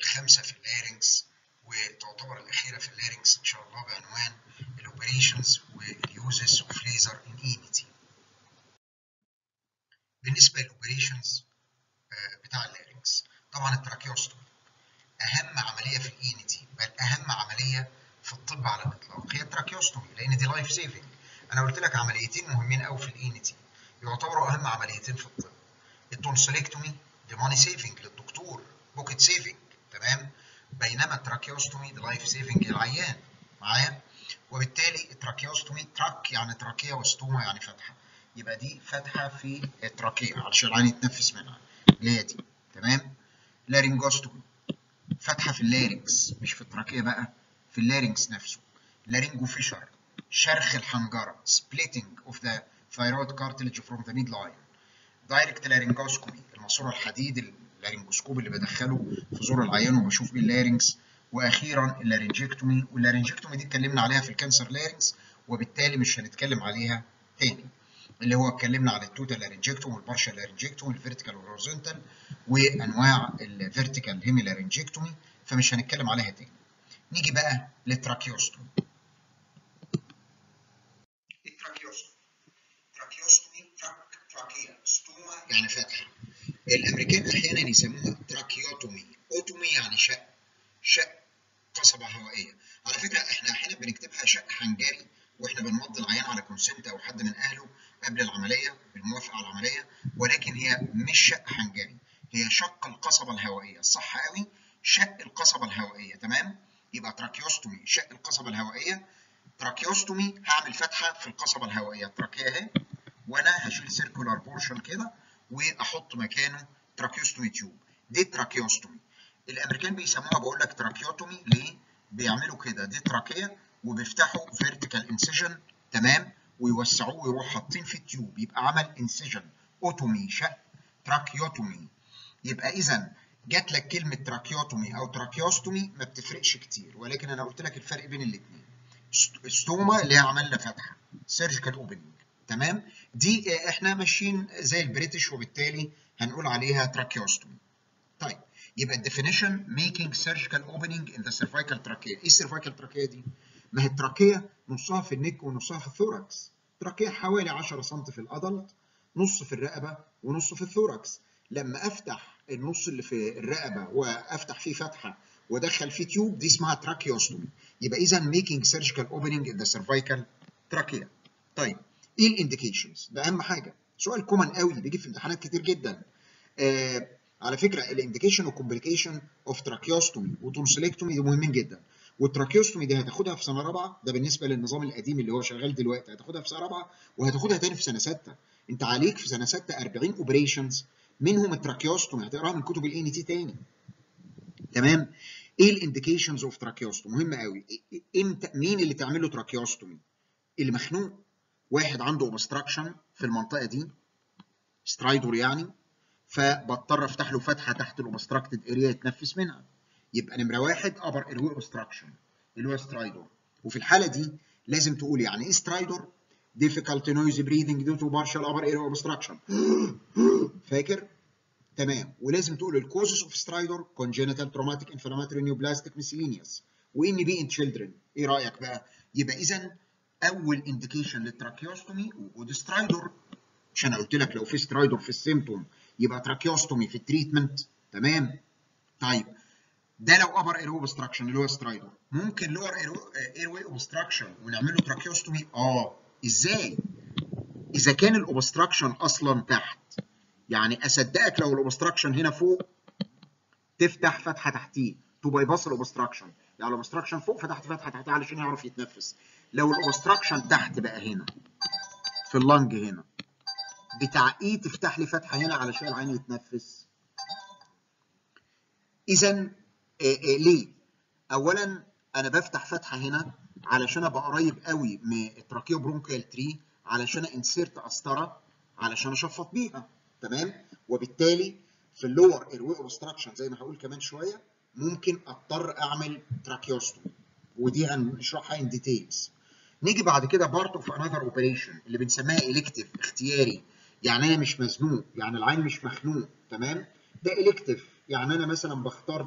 الخامسه في اللارنكس وتعتبر الاخيره في اللارنكس ان شاء الله بعنوان الاوبريشنز واليوزز اوف ليزر ان اينيتي بالنسبه للاوبريشنز بتاع اللارنكس طبعا التراكيوستومي اهم عمليه في الاينيتي بل اهم عمليه في الطب على الاطلاق هي التراكيوستومي لان دي لايف سيفنج انا قلت لك عمليتين مهمين قوي في الاينيتي يعتبروا اهم عمليتين في الطب التونسيلكتومي دي ماني سيفنج للدكتور بوكيت سيفنج تمام بينما التراكيوستومي دي لايف سيفنج للعيان معايا وبالتالي التراكيوستومي تراك يعني تراكيه وستوما يعني فتحه يبقى دي فتحه في التراكيه علشان العين يتنفس منها اللي هي دي تمام لارنجوستومي فتحه في اللارنكس مش في التراكيه بقى في اللارنكس نفسه لارنجو فيشر شرخ الحنجره splitting of the thyroid cartilage from the midline دايركت لارنجوسكومي الماسوره الحديد اللارنجوسكوب اللي بدخله في زور العيان وبشوف بيه اللارنكس واخيرا اللارنجكتومي واللارنجكتومي دي اتكلمنا عليها في الكانسر لارنكس وبالتالي مش هنتكلم عليها تاني اللي هو اتكلمنا على التوتال لارنجكتوم والبارشال لارنجكتوم والفيرتيكال والهوريزونتال وانواع الفيرتيكال هيمي لارنجكتومي فمش هنتكلم عليها تاني نيجي بقى للتراكيوستومي التراكيوستومي تراكيوستومي تراك تراكيا ستوما يعني فتحه الامريكان احيانا يسموها تراكيوتومي اوتومي يعني شق شق قصبه هوائيه على فكره احنا احيانا بنكتبها شق حنجري واحنا بنمضي العيان على كونسنت او حد من اهله قبل العمليه بالموافقه على العمليه ولكن هي مش شق حنجري هي شق القصبه الهوائيه الصح قوي شق القصبه الهوائيه تمام يبقى تراكيوستومي شق القصبه الهوائيه تراكيوستومي هعمل فتحه في القصبه الهوائيه التراكيه اهي وانا هشيل سيركولار بورشن كده واحط مكانه تراكيوستومي تيوب دي تراكيوستومي الامريكان بيسموها بقول لك تراكيوتومي ليه بيعملوا كده دي تراكيه وبيفتحوا فيرتيكال انسيجن تمام ويوسعوه ويروح حاطين في التيوب يبقى عمل انسيجن اوتومي شق تراكيوتومي يبقى اذا جات لك كلمه تراكيوتومي او تراكيوستومي ما بتفرقش كتير ولكن انا قلت لك الفرق بين الاثنين ستوما اللي هي عملنا فتحه سيرجيكال اوبننج تمام دي احنا ماشيين زي البريتش وبالتالي هنقول عليها تراكيوستومي طيب يبقى الديفينيشن ميكينج سيرجيكال اوبننج ان ذا سيرفايكال تراكيه ايه السيرفايكال تراكيه دي ما هي التراكيه نصها في النك ونصها في الثوركس تراكيه حوالي 10 سم في الادلت نص في الرقبه ونص في الثوركس لما افتح النص اللي في الرقبه وافتح فيه فتحه وادخل فيه تيوب دي اسمها تراكيوستومي يبقى اذا ميكينج سيرجيكال اوبننج ان ذا سيرفايكال تراكيه طيب ايه الانديكيشنز ده اهم حاجه سؤال كومن قوي بيجي في امتحانات كتير جدا آه على فكره الانديكيشن والكومبليكيشن اوف تراكيوستومي وتونسيلكتومي دي مهمين جدا والتراكيوستومي دي هتاخدها في سنه رابعه ده بالنسبه للنظام القديم اللي هو شغال دلوقتي هتاخدها في سنه رابعه وهتاخدها تاني في سنه سته انت عليك في سنه سته 40 اوبريشنز منهم التراكيوستومي هتقراها من كتب الان تي تاني تمام ايه الانديكيشنز اوف تراكيوستومي مهم قوي امتى مين اللي تعمل له تراكيوستومي اللي مخنوق واحد عنده اوبستراكشن في المنطقه دي سترايدور يعني فبضطر افتح له فتحه تحت الاوبستراكتد اريا يتنفس منها يبقى نمره واحد ابر ايروي اوبستراكشن اللي هو سترايدور وفي الحاله دي لازم تقول يعني ايه سترايدور difficult noisy breathing due to partial upper airway obstruction فاكر تمام ولازم تقول الكوزز اوف سترايدور congenital traumatic inflammatory neoplastic miscellaneous وان بي ان children ايه رايك بقى يبقى اذا اول انديكيشن للتراكيوستومي وجود سترايدور مش انا قلت لك لو في سترايدور في السيمتوم يبقى تراكيوستومي في التريتمنت تمام طيب ده لو ابر ايرو اوبستراكشن اللي هو سترايدور ممكن لور ايروي اوبستراكشن ونعمل له تراكيوستومي اه ازاي اذا كان الاوبستراكشن اصلا تحت يعني اصدقك لو الاوبستراكشن هنا فوق تفتح فتحه تحتيه تو باي باس الاوبستراكشن يعني الاوبستراكشن فوق فتحت فتحه تحتيه علشان يعرف يتنفس لو الاوبستراكشن تحت بقى هنا في اللنج هنا بتاع ايه تفتح لي فتحه هنا علشان العين يتنفس اذا ليه اولا انا بفتح فتحه هنا علشان ابقى قريب قوي من التراكيو برونكيال تري علشان انسيرت قسطره علشان اشفط بيها تمام وبالتالي في اللور ايروي اوبستراكشن زي ما هقول كمان شويه ممكن اضطر اعمل تراكيوستومي ودي هنشرحها ان ديتيلز نيجي بعد كده بارت اوف انذر اوبريشن اللي بنسميها الكتيف اختياري يعني انا مش مزنوق يعني العين مش مخنوق تمام ده الكتيف يعني انا مثلا بختار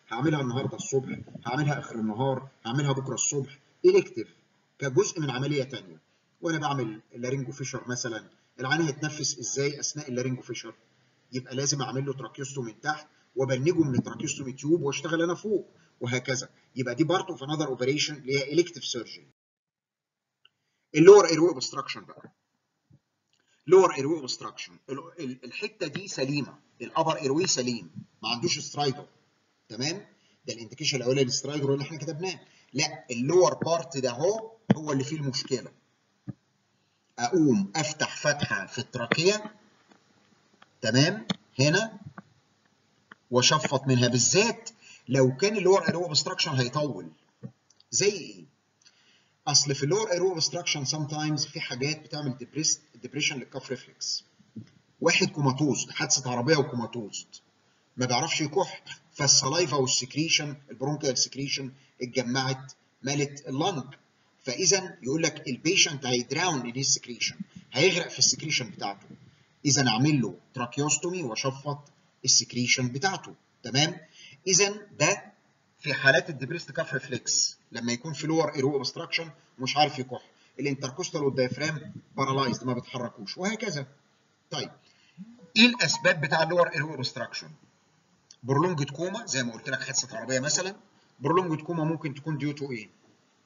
هعملها النهارده الصبح هعملها اخر النهار هعملها بكره الصبح الكتف كجزء من عمليه ثانيه وانا بعمل اللارينجو فيشر مثلا العين هيتنفس ازاي اثناء اللارينجو فيشر يبقى لازم اعمل له تراكيوستو من تحت وابنجه من التراكيوستومي تيوب واشتغل انا فوق وهكذا يبقى دي بارت اوف انذر اوبريشن اللي هي الكتف سيرجري اللور ايروي اوبستراكشن بقى لور ايروي اوبستراكشن الحته دي سليمه الابر ايروي سليم ما عندوش سترايدر تمام ده الانديكيشن الاولاني للسترايدر اللي احنا كتبناه لا اللور بارت ده اهو هو اللي فيه المشكله اقوم افتح فتحه في التراكيه تمام هنا واشفط منها بالذات لو كان اللور ايرو اوبستراكشن هيطول زي ايه اصل في اللور ايرو اوبستراكشن سام تايمز في حاجات بتعمل ديبريشن للكاف ريفلكس واحد كوماتوز حادثه عربيه وكوماتوز ما بيعرفش يكح فالسلايفا والسكريشن البرونكيال سكريشن اتجمعت مالت اللنج فاذا يقول لك البيشنت هيدراون ان السكريشن هيغرق في السكريشن بتاعته اذا اعمل له تراكيوستومي واشفط السكريشن بتاعته تمام اذا ده في حالات الديبريست كاف ريفلكس لما يكون في لور ايرو اوبستراكشن ومش عارف يكح الانتركوستال والدايفرام بارالايزد ما بيتحركوش وهكذا طيب ايه الاسباب بتاع اللور ايرو اوبستراكشن برولونجد كوما زي ما قلت لك حادثه عربيه مثلا برولونجد كوما ممكن تكون ديو تو ايه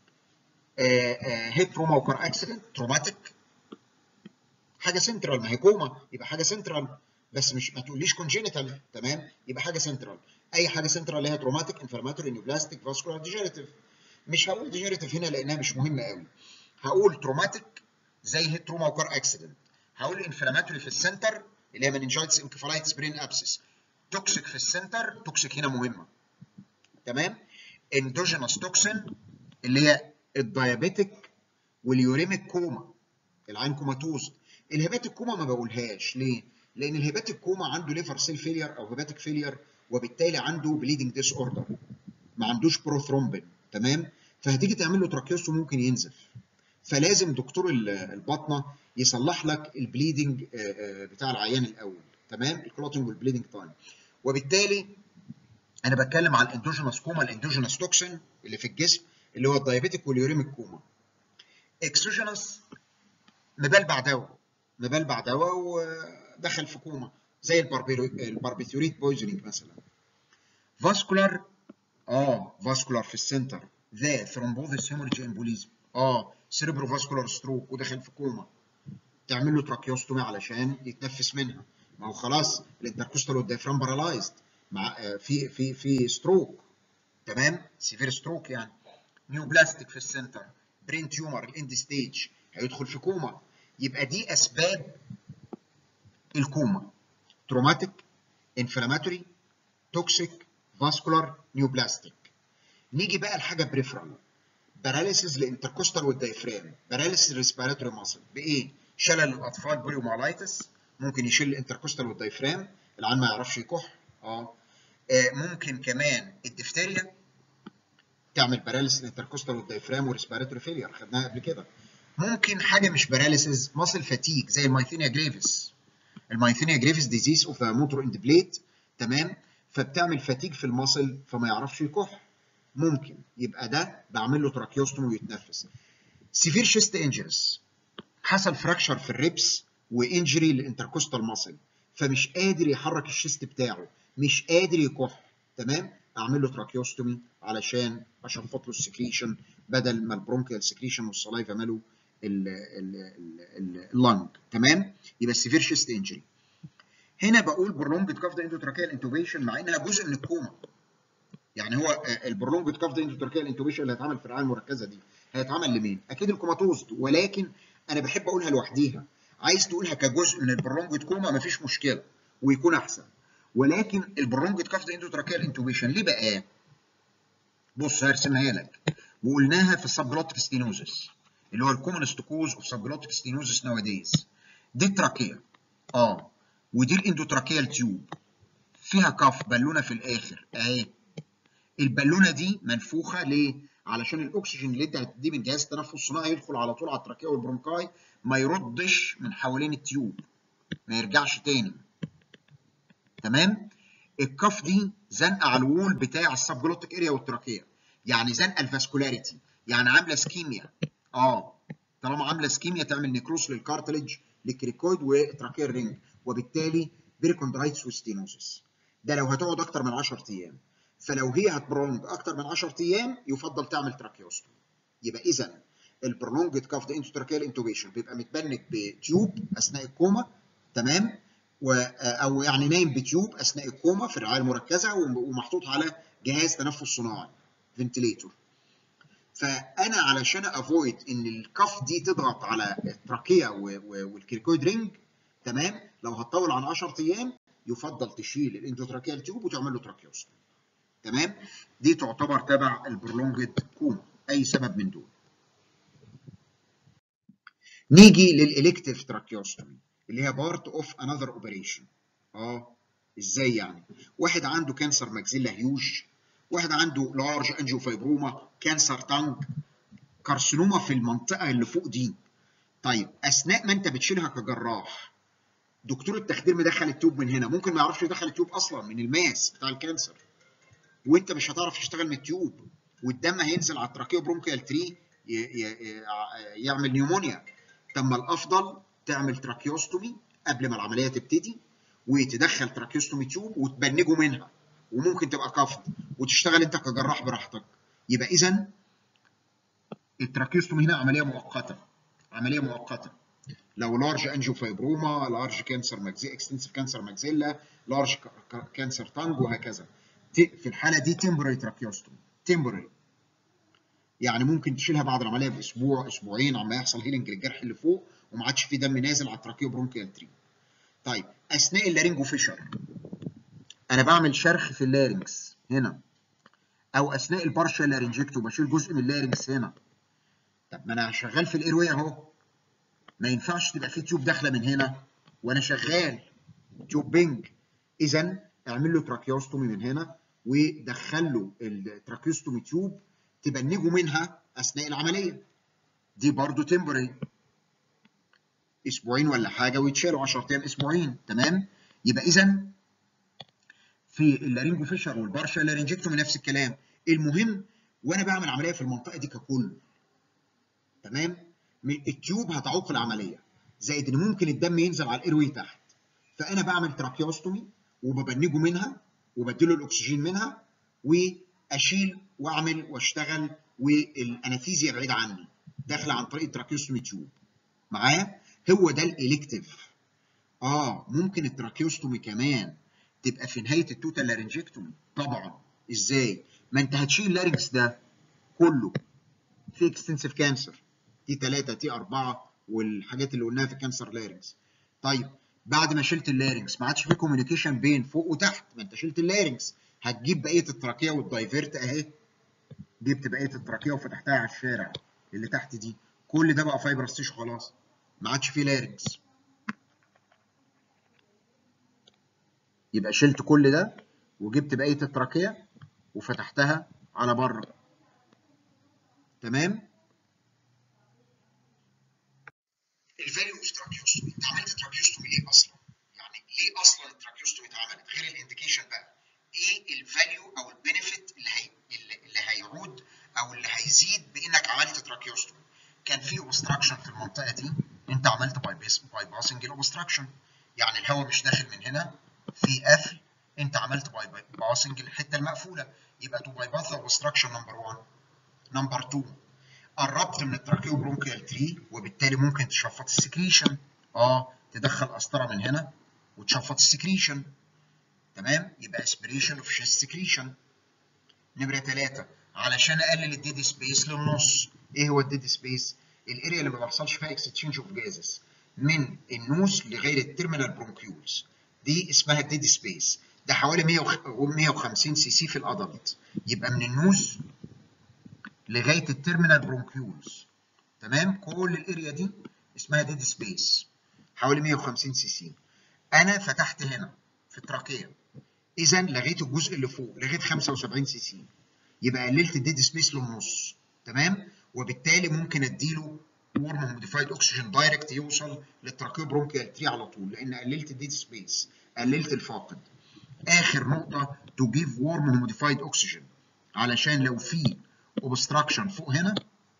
هيد تروما وكار اكسيدنت تروماتيك حاجه سنترال ما هي كوما يبقى حاجه سنترال بس مش ما تقوليش كونجينيتال تمام يبقى حاجه سنترال اي حاجه سنترال اللي هي تروماتيك انفلاماتوري نيوبلاستيك فاسكولار ديجيريتيف مش هقول ديجيريتيف هنا لانها مش مهمه قوي هقول تروماتيك زي هيد تروما وكار اكسيدنت هقول انفلاماتوري في السنتر اللي هي مننجايتس انكفالايتس برين ابسس توكسيك في السنتر توكسيك هنا مهمه تمام اندوجينوس توكسين اللي هي الدايابيتيك واليوريميك كوما العين كوماتوز الهيباتيك كوما ما بقولهاش ليه؟ لان الهيباتيك كوما عنده ليفر سيل فيلير او هيباتيك فيلير وبالتالي عنده بليدنج ديس اوردر ما عندوش بروثرومبين تمام فهتيجي تعمل له تراكيوستو ممكن ينزف فلازم دكتور الباطنه يصلح لك البليدنج بتاع العيان الاول تمام الكلوتنج والبليدنج تايم وبالتالي انا بتكلم على الاندوجينوس كوما الاندوجينوس توكسين اللي في الجسم اللي هو الدايابيتيك واليوريميك كوما اكسوجينوس مبلبع دواء مبلبع دواء ودخل في كوما زي الباربيتوريت بويزنينج مثلا فاسكولار اه فاسكولار في السنتر ذا ثرومبوزيس هيموريج امبوليزم اه سيريبرو فاسكولار ستروك ودخل في كوما تعمل له تراكيوستومي علشان يتنفس منها ما هو خلاص الانتركوستال والدايفرام بارالايزد مع آه في في في ستروك تمام سيفير ستروك يعني نيوبلاستيك في السنتر برين تيومر الاند ستيج هيدخل في كوما يبقى دي اسباب الكوما تروماتيك انفلاماتوري توكسيك فاسكولار نيوبلاستيك نيجي بقى لحاجه بريفرال باراليسيس للانتركوستال والدايفرام باراليسيس ريسبيراتوري ماسل بايه شلل الاطفال بوليومالايتس ممكن يشيل الانتركوستال والدايفرام العيان ما يعرفش يكح اه ممكن كمان الدفتيريا تعمل باراليسيس الانتركوستال والدايفرام وريسبيراتوري فيلير خدناها قبل كده ممكن حاجه مش باراليسيس ماسل فاتيج زي المايثينيا جريفيس المايثينيا جريفيس ديزيز اوف ذا موتور اند بليت تمام فبتعمل فاتيج في الماسل فما يعرفش يكح ممكن يبقى ده بعمل له تراكيوستومي ويتنفس سيفير شيست انجرس حصل فراكشر في الريبس وانجري للانتركوستال ماسل فمش قادر يحرك الشيست بتاعه مش قادر يكح تمام اعمل له تراكيوستومي علشان اشفط له السكريشن بدل ما البرونكيال سكريشن والسلايفا مالوا اللنج تمام يبقى السيفير شيست انجري هنا بقول برولونجد كاف اندوتراكيال انتوبيشن مع انها جزء من الكوما يعني هو البرولونجد كاف اندوتراكيال انتوبيشن اللي هيتعمل في الرعايه المركزه دي هيتعمل لمين؟ اكيد الكوماتوز ولكن انا بحب اقولها لوحديها عايز تقولها كجزء من البرولونجد كوما مفيش مشكله ويكون احسن ولكن البرولونجد كاف اندوتراكيال انتوبيشن ليه بقى؟ بص هرسمها لك وقلناها في السبجلوتيك ستينوزس اللي هو الكومنست كوز اوف سبجلوتيك ستينوزس نواديز دي التراكيه اه ودي الاندوتراكيال تيوب فيها كف بالونه في الاخر اهي البالونه دي منفوخه ليه؟ علشان الاكسجين اللي انت هتديه من جهاز التنفس الصناعي يدخل على طول على التراكيه والبرونكاي ما يردش من حوالين التيوب ما يرجعش تاني تمام؟ الكف دي زنقه على الوول بتاع السبجلوتيك اريا والتراكيه يعني زنقه الفاسكولاريتي يعني عامله سكيميا اه طالما عامله سكيميا تعمل نيكروس للكارتلج للكريكويد وتراكيه رينج وبالتالي بيريكوندرايتس وستينوزس ده لو هتقعد اكتر من 10 ايام فلو هي هتبرونج اكتر من 10 ايام يفضل تعمل تراكيوستومي يبقى اذا البرولونجد كاف ده انتوتراكيال انتوبيشن بيبقى متبنك بتيوب اثناء الكوما تمام و او يعني نايم بتيوب اثناء الكوما في الرعايه المركزه ومحطوط على جهاز تنفس صناعي فنتليتور فانا علشان افويد ان الكف دي تضغط على التراكيه والكريكويد رينج تمام لو هتطول عن 10 ايام يفضل تشيل الاندوتراكيال تيوب وتعمل له تراكيوستومي تمام دي تعتبر تبع البرولونجد كوما اي سبب من دول نيجي للالكتيف تراكيوستومي اللي هي بارت اوف انذر اوبريشن اه ازاي يعني واحد عنده كانسر ماكسيلا هيوج واحد عنده لارج انجيوفايبروما كانسر تانج كارسينوما في المنطقه اللي فوق دي طيب اثناء ما انت بتشيلها كجراح دكتور التخدير مدخل التيوب من هنا ممكن ما يعرفش يدخل التيوب اصلا من الماس بتاع الكانسر وانت مش هتعرف تشتغل من التيوب والدم هينزل على التراكيو برونكيال تري يعمل نيومونيا طب ما الافضل تعمل تراكيوستومي قبل ما العمليه تبتدي وتدخل تراكيوستومي تيوب وتبنجه منها وممكن تبقى كفض وتشتغل انت كجراح براحتك يبقى اذا التراكيوستومي هنا عمليه مؤقته عمليه مؤقته لو لارج انجيوفايبروما لارج كانسر ماكزي اكستنسيف كانسر ماكزيلا لارج كانسر تانج وهكذا في الحاله دي تمبرري تراكيوستومي تمبرري يعني ممكن تشيلها بعد العمليه باسبوع اسبوعين عما يحصل هيلنج للجرح اللي فوق وما عادش في دم نازل على التراكيو برونكيال تري طيب اثناء اللارينجو فيشر انا بعمل شرخ في اللارنكس هنا او اثناء البارشا لارنجكتو بشيل جزء من اللارنكس هنا طب ما انا شغال في الايروي اهو ما ينفعش تبقى في تيوب داخله من هنا وانا شغال تيوب بينج اذا اعمل له تراكيوستومي من هنا ودخل له التراكيوستومي تيوب تبنجه منها اثناء العمليه دي برضو تمبري اسبوعين ولا حاجه ويتشالوا 10 ايام اسبوعين تمام يبقى اذا في اللارينجو فيشر والبارشا لارينجكتومي نفس الكلام المهم وانا بعمل عمليه في المنطقه دي ككل تمام التيوب هتعوق العمليه زائد ان ممكن الدم ينزل على الايروي تحت فانا بعمل تراكيوستومي وببنجه منها وبديله الاكسجين منها واشيل واعمل واشتغل والانستيزيا بعيده عني داخله عن طريق التراكيوستومي تيوب معايا هو ده الالكتيف اه ممكن التراكيوستومي كمان تبقى في نهايه التوتال لارنجكتومي طبعا ازاي ما انت هتشيل اللارنكس ده كله في اكستنسيف كانسر تي 3 تي 4 والحاجات اللي قلناها في كانسر لارنكس طيب بعد ما شلت اللارنكس ما عادش في كوميونيكيشن بين فوق وتحت ما انت شلت اللارنكس هتجيب بقيه التراكيه والدايفيرت اهي جبت بقيه التراكيه وفتحتها على الشارع اللي تحت دي كل ده بقى فايبرس تيشو خلاص ما عادش فيه لارنكس يبقى شلت كل ده وجبت بقيه التراكيه وفتحتها على بره تمام الفاليو اوف تراكيوستومي انت عملت تراكيوستومي ليه اصلا يعني ليه اصلا التراكيوستومي اتعملت غير الانديكيشن بقى ايه الفاليو او البينيفيت اللي هي اللي هيعود او اللي هيزيد بانك عملت تراكيوستومي كان في اوبستراكشن في المنطقه دي انت عملت باي باي باسنج الاوبستراكشن يعني الهواء مش داخل من هنا في قفل انت عملت باي باسنج الحته المقفوله يبقى تو باي باث اوبستراكشن نمبر 1 نمبر 2 قربت من التراكيو برونكيال تري وبالتالي ممكن تشفط السكريشن اه تدخل قسطره من هنا وتشفط السكريشن تمام يبقى اسبريشن اوف شيست سكريشن نمره 3 علشان اقلل الديد سبيس للنص ايه هو الديد سبيس الاريا اللي ما بيحصلش فيها اكستشينج اوف جازز من النوز لغايه التيرمينال برونكيولز دي اسمها الديد سبيس ده حوالي 150 سي سي في الادلت يبقى من النوز لغايه التيرمينال برونكيولز تمام كل الاريا دي اسمها ديد سبيس حوالي 150 سي سي انا فتحت هنا في التراكيه اذا لغيت الجزء اللي فوق لغيت 75 سي سي يبقى قللت الديد سبيس للنص تمام وبالتالي ممكن اديله ورم موديفايد اوكسجين دايركت يوصل للتراكيو برونكيال تري على طول لان قللت الديد سبيس قللت الفاقد اخر نقطه to give warm modified oxygen علشان لو في obstruction فوق هنا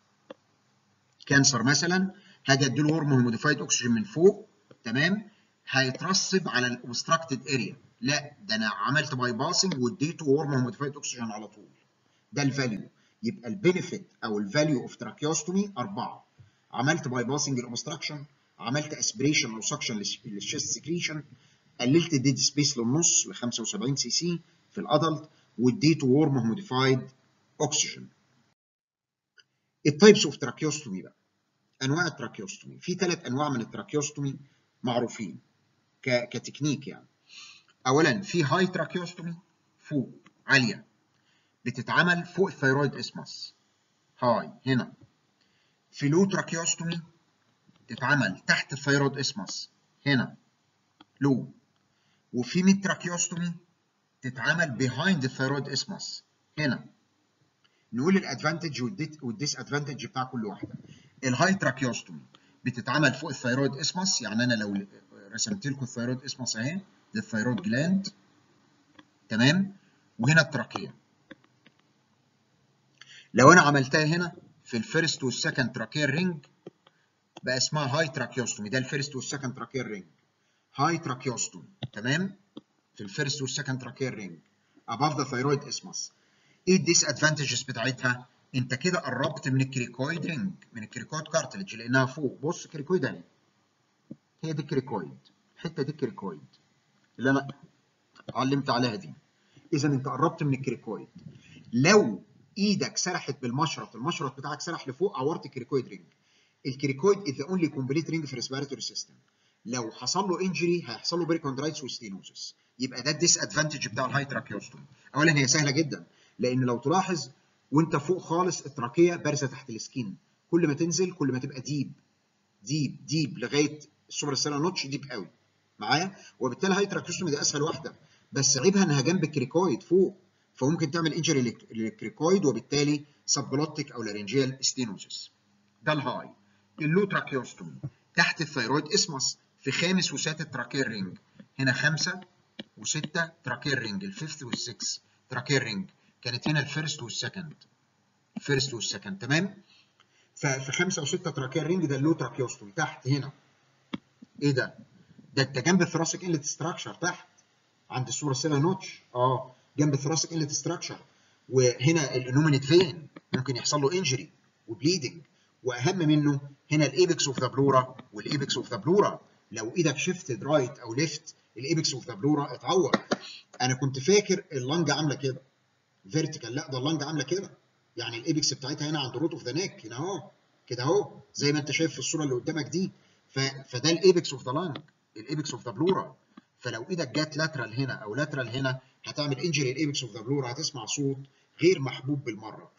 كانسر مثلا هاجي اديله ورم موديفايد اوكسجين من فوق تمام هيترسب على الاوبستراكتد اريا لا ده انا عملت باي باسنج واديته ورم موديفايد اوكسجين على طول ده الفاليو يبقى البينفيت او الفاليو اوف تراكيوستومي اربعه عملت باي باسنج الاوبستراكشن عملت اسبريشن او سكشن للشيست سكريشن قللت الديد سبيس للنص ل 75 سي سي في الادلت واديته ورم موديفايد اوكسجين التايبس اوف تراكيوستومي بقى انواع التراكيوستومي في ثلاث انواع من التراكيوستومي معروفين ك... كتكنيك يعني اولا في هاي تراكيوستومي فوق عاليه بتتعمل فوق الثيرويد اسمس هاي هنا في لو تراكيوستومي تتعمل تحت الثيرويد اسمس هنا لو وفي ميد تراكيوستومي تتعمل بيهايند الثيرويد اسمس هنا نقول الادفانتج والديس ادفانتج بتاع كل واحده الهاي تراكيوستومي بتتعمل فوق الثيرويد اسمس يعني انا لو رسمت لكم الثيرويد اسمس اهي دي الثيرويد جلاند تمام وهنا التراكيه لو انا عملتها هنا في الفيرست والسكند تراكير رينج بقى اسمها هاي تراكيوستومي ده الفيرست والسكند تراكير رينج هاي تراكيوستومي تمام في الفيرست والسكند تراكير رينج above the thyroid isthmus ايه الديس ادفانتجز بتاعتها انت كده قربت من الكريكويد رينج من الكريكويد كارتلج لانها فوق بص كريكويد اهي هي دي الكريكويد الحته دي الكريكويد اللي انا علمت عليها دي اذا انت قربت من الكريكويد لو ايدك سرحت بالمشرط المشرط بتاعك سرح لفوق عورت الكريكويد رينج الكريكويد is the only complete ring في respiratory system لو حصل له انجري هيحصل له بريكوندرايتس وستينوزس يبقى ده الديس ادفانتج بتاع الهاي تراكيوستومي اولا هي سهله جدا لان لو تلاحظ وانت فوق خالص التراكيه بارزه تحت السكين كل ما تنزل كل ما تبقى ديب ديب ديب لغايه السوبر سيلا نوتش ديب قوي معايا وبالتالي هاي تراكيوستومي دي اسهل واحده بس عيبها انها جنب الكريكويد فوق فممكن تعمل انجري للكريكويد وبالتالي سبجلوتيك او لارنجيال ستينوزس ده الهاي اللو تراكيوستومي تحت الثيرويد اسمس في خامس وسادس تراكير رينج هنا خمسه وسته تراكير رينج الفيفث والسكس تراكير رينج كانت هنا الفيرست والسكند الفيرست والسكند تمام ففي خمسه وسته تراكير رينج ده اللو تراكيوستومي تحت هنا ايه ده؟ ده انت جنب الثراسيك انلت ستراكشر تحت عند السوبر سيلا نوتش اه جنب الثراسيك انلت ستراكشر وهنا الانومينيت فين ممكن يحصل له انجري وبليدنج واهم منه هنا الايبكس اوف ذا بلورا والايبكس اوف ذا بلورا لو ايدك شيفتد رايت او ليفت الايبكس اوف ذا بلورا اتعور انا كنت فاكر اللنج عامله كده فيرتيكال لا ده اللنج عامله كده يعني الايبكس بتاعتها هنا عند روت اوف ذا نيك هنا اهو كده اهو زي ما انت شايف في الصوره اللي قدامك دي ف... فده الايبكس اوف ذا لانج الايبكس اوف ذا بلورا فلو ايدك جت لاترال هنا او لاترال هنا هتعمل انجري الايبكس اوف ذا بلورا هتسمع صوت غير محبوب بالمره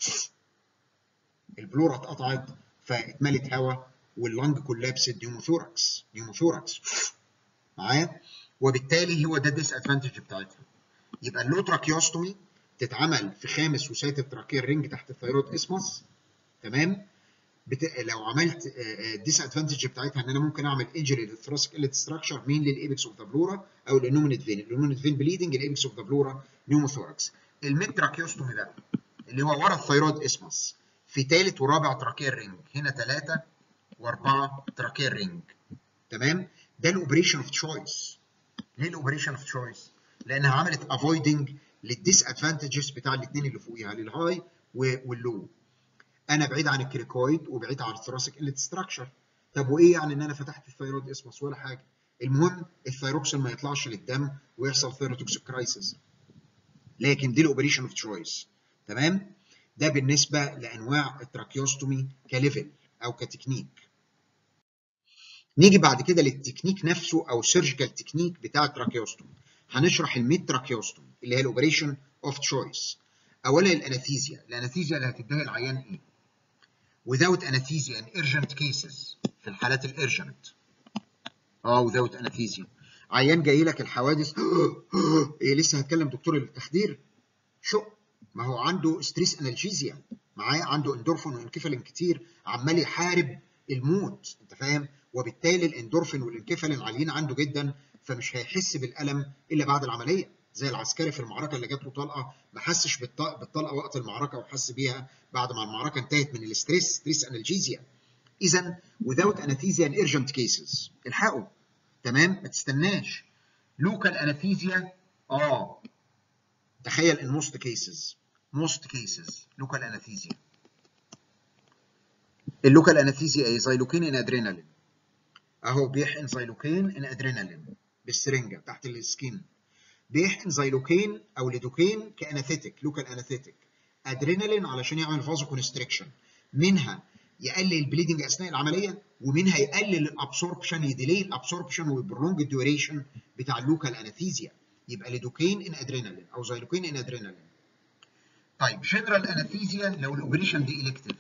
البلورا اتقطعت فاتملت هواء واللنج كولابسد نيوموثوركس نيوموثوركس معايا وبالتالي هو ده الديس ادفانتج بتاعتها يبقى اللو تراكيوستومي تتعمل في خامس وسادس تراكير رينج تحت الثيرويد اسمس تمام بت... لو عملت الديس ادفانتج بتاعتها ان انا ممكن اعمل انجري للثراسيك اليت ستراكشر مين للايبكس اوف ذا بلورا او الانومينيت فين الانومينيت فين بليدنج الايبكس اوف ذا بلورا نيوموثوركس الميد تراكيوستومي ده اللي هو ورا الثيرويد اسمس في ثالث ورابع تراكير رينج هنا ثلاثه واربعه تراكير رينج تمام ده الاوبريشن اوف تشويس ليه الاوبريشن اوف تشويس؟ لانها عملت افويدنج للديس ادفانتجز بتاع الاثنين اللي فوقيها للهاي واللو انا بعيد عن الكريكويد وبعيد عن الثراسيك انلت ستراكشر طب وايه يعني ان انا فتحت الثيرويد اسمس ولا حاجه المهم الثيروكسين ما يطلعش للدم ويحصل ثيروتوكسيك كرايسيس لكن دي الاوبريشن اوف تشويس تمام ده بالنسبه لانواع التراكيوستومي كليفل او كتكنيك نيجي بعد كده للتكنيك نفسه او سيرجيكال تكنيك بتاع التراكيوستومي هنشرح الميد تراكيوستومي اللي هي الاوبريشن اوف تشويس اولا الانستيزيا الانستيزيا اللي هتديها العيان ايه without anesthesia in urgent cases في الحالات الارجنت اه without anesthesia عيان جاي لك الحوادث ايه لسه هتكلم دكتور التخدير شو ما هو عنده ستريس انالجيزيا معاه عنده اندورفين وانكفالين كتير عمال يحارب الموت انت فاهم وبالتالي الاندورفين والانكفالين عاليين عنده جدا فمش هيحس بالالم الا بعد العمليه زي العسكري في المعركه اللي جات له طلقه ما حسش بالطلقه وقت المعركه وحس بيها بعد ما المعركه انتهت من الاستريس ستريس انالجيزيا اذا without anesthesia in urgent cases الحقوا تمام ما تستناش لوكال انستيزيا اه تخيل in most cases most cases local anesthesia اللوكال انستيزيا ايه زيلوكين ان ادرينالين اهو بيحقن زيلوكين ان ادرينالين بالسرنجه تحت السكين بيحقن زيلوكين او ليدوكين كاناثيتك لوكال اناثيتك ادرينالين علشان يعمل فازو كونستريكشن منها يقلل البليدنج اثناء العمليه ومنها يقلل الابسوربشن يديلي الابسوربشن ويبرونج الديوريشن بتاع اللوكال اناثيزيا يبقى ليدوكين ان ادرينالين او زيلوكين ان ادرينالين طيب جنرال اناثيزيا لو الاوبريشن دي الكتيف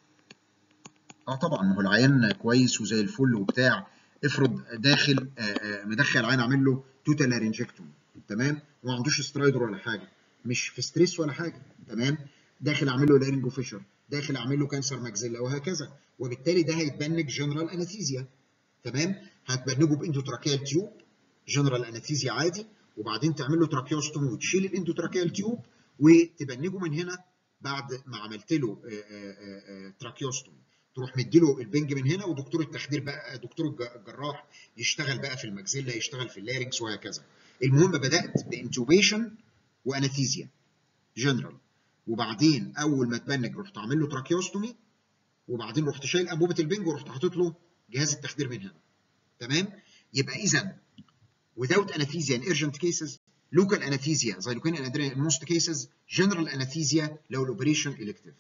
اه طبعا ما هو العيان كويس وزي الفل وبتاع افرض داخل مدخل عين عامل له توتال لارنجكتوم تمام وما عندوش سترايدر ولا حاجه مش في ستريس ولا حاجه تمام داخل اعمل له لارنجو فيشر داخل اعمل له كانسر ماكسيلا وهكذا وبالتالي ده هيتبنج جنرال انستيزيا تمام هتبنجه باندوتراكيال تيوب جنرال انستيزيا عادي وبعدين تعمل له تراكيوستومي وتشيل الاندوتراكيال تيوب وتبنجه من هنا بعد ما عملت له تراكيوستومي تروح مديله البنج من هنا ودكتور التخدير بقى دكتور الجراح يشتغل بقى في الماكسيلا يشتغل في اللارنكس وهكذا المهم بدات بانتوبيشن وانستيزيا جنرال وبعدين اول ما تبنج رحت عامل له تراكيوستومي وبعدين رحت شايل انبوبه البنج ورحت حاطط له جهاز التخدير من هنا تمام يبقى اذا without anesthesia in urgent cases local anesthesia زي لوكين in most cases general anesthesia لو الاوبريشن elective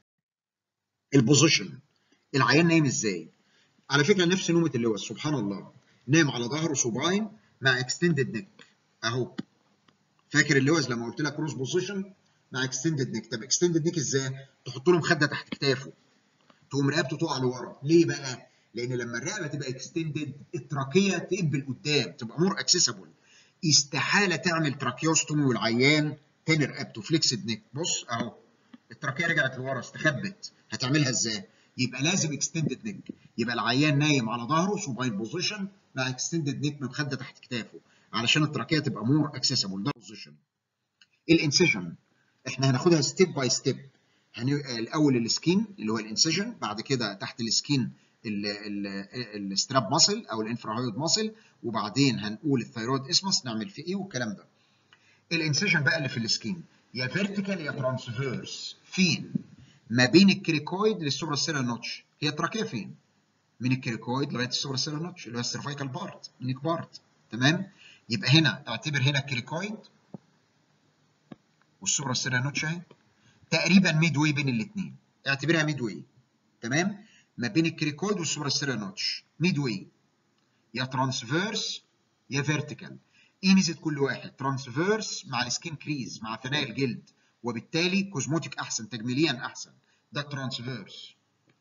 البوزيشن العيان نايم ازاي على فكره نفس نومه اللواء سبحان الله نايم على ظهره صباعين مع اكستندد نيك اهو فاكر اللوز لما قلت لك كروس بوزيشن مع اكستندد نيك طب اكستندد نيك ازاي تحط له مخده تحت كتافه تقوم رقبته تقع لورا ليه بقى لان لما الرقبه تبقى اكستندد التراكيه تقبل قدام تبقى مور اكسسبل استحاله تعمل تراكيوستومي والعيان تاني رقبته فليكسد نيك بص اهو التراكيه رجعت لورا استخبت هتعملها ازاي يبقى لازم اكستندد نيك يبقى العيان نايم على ظهره سوباين بوزيشن مع اكستندد نيك مخده تحت كتافه علشان التراكيه تبقى مور اكسسبل ده بوزيشن الانسيجن احنا هناخدها ستيب باي ستيب الاول السكين اللي هو الانسيجن بعد كده تحت السكين الستراب ماسل او الانفراهايود ماسل وبعدين هنقول الثيرويد اسمس نعمل فيه ايه والكلام ده الانسيجن بقى اللي في السكين يا فيرتيكال يا ترانسفيرس فين ما بين الكريكويد للسوبراسيرال نوتش هي التراكيه فين من الكريكويد لغايه السوبراسيرال نوتش اللي هو السيرفايكال بارت النيك بارت تمام يبقى هنا اعتبر هنا الكريكويد والسوبراسيرال نوتش اهي تقريبا ميد واي بين الاثنين اعتبرها ميد واي تمام ما بين الكريكويد والسوبراسيرال نوتش ميد واي يا ترانسفيرس يا فيرتيكال ايه ميزه كل واحد ترانسفيرس مع السكين كريز مع ثنايا الجلد وبالتالي كوزموتيك احسن تجميليا احسن ده الترانسفيرس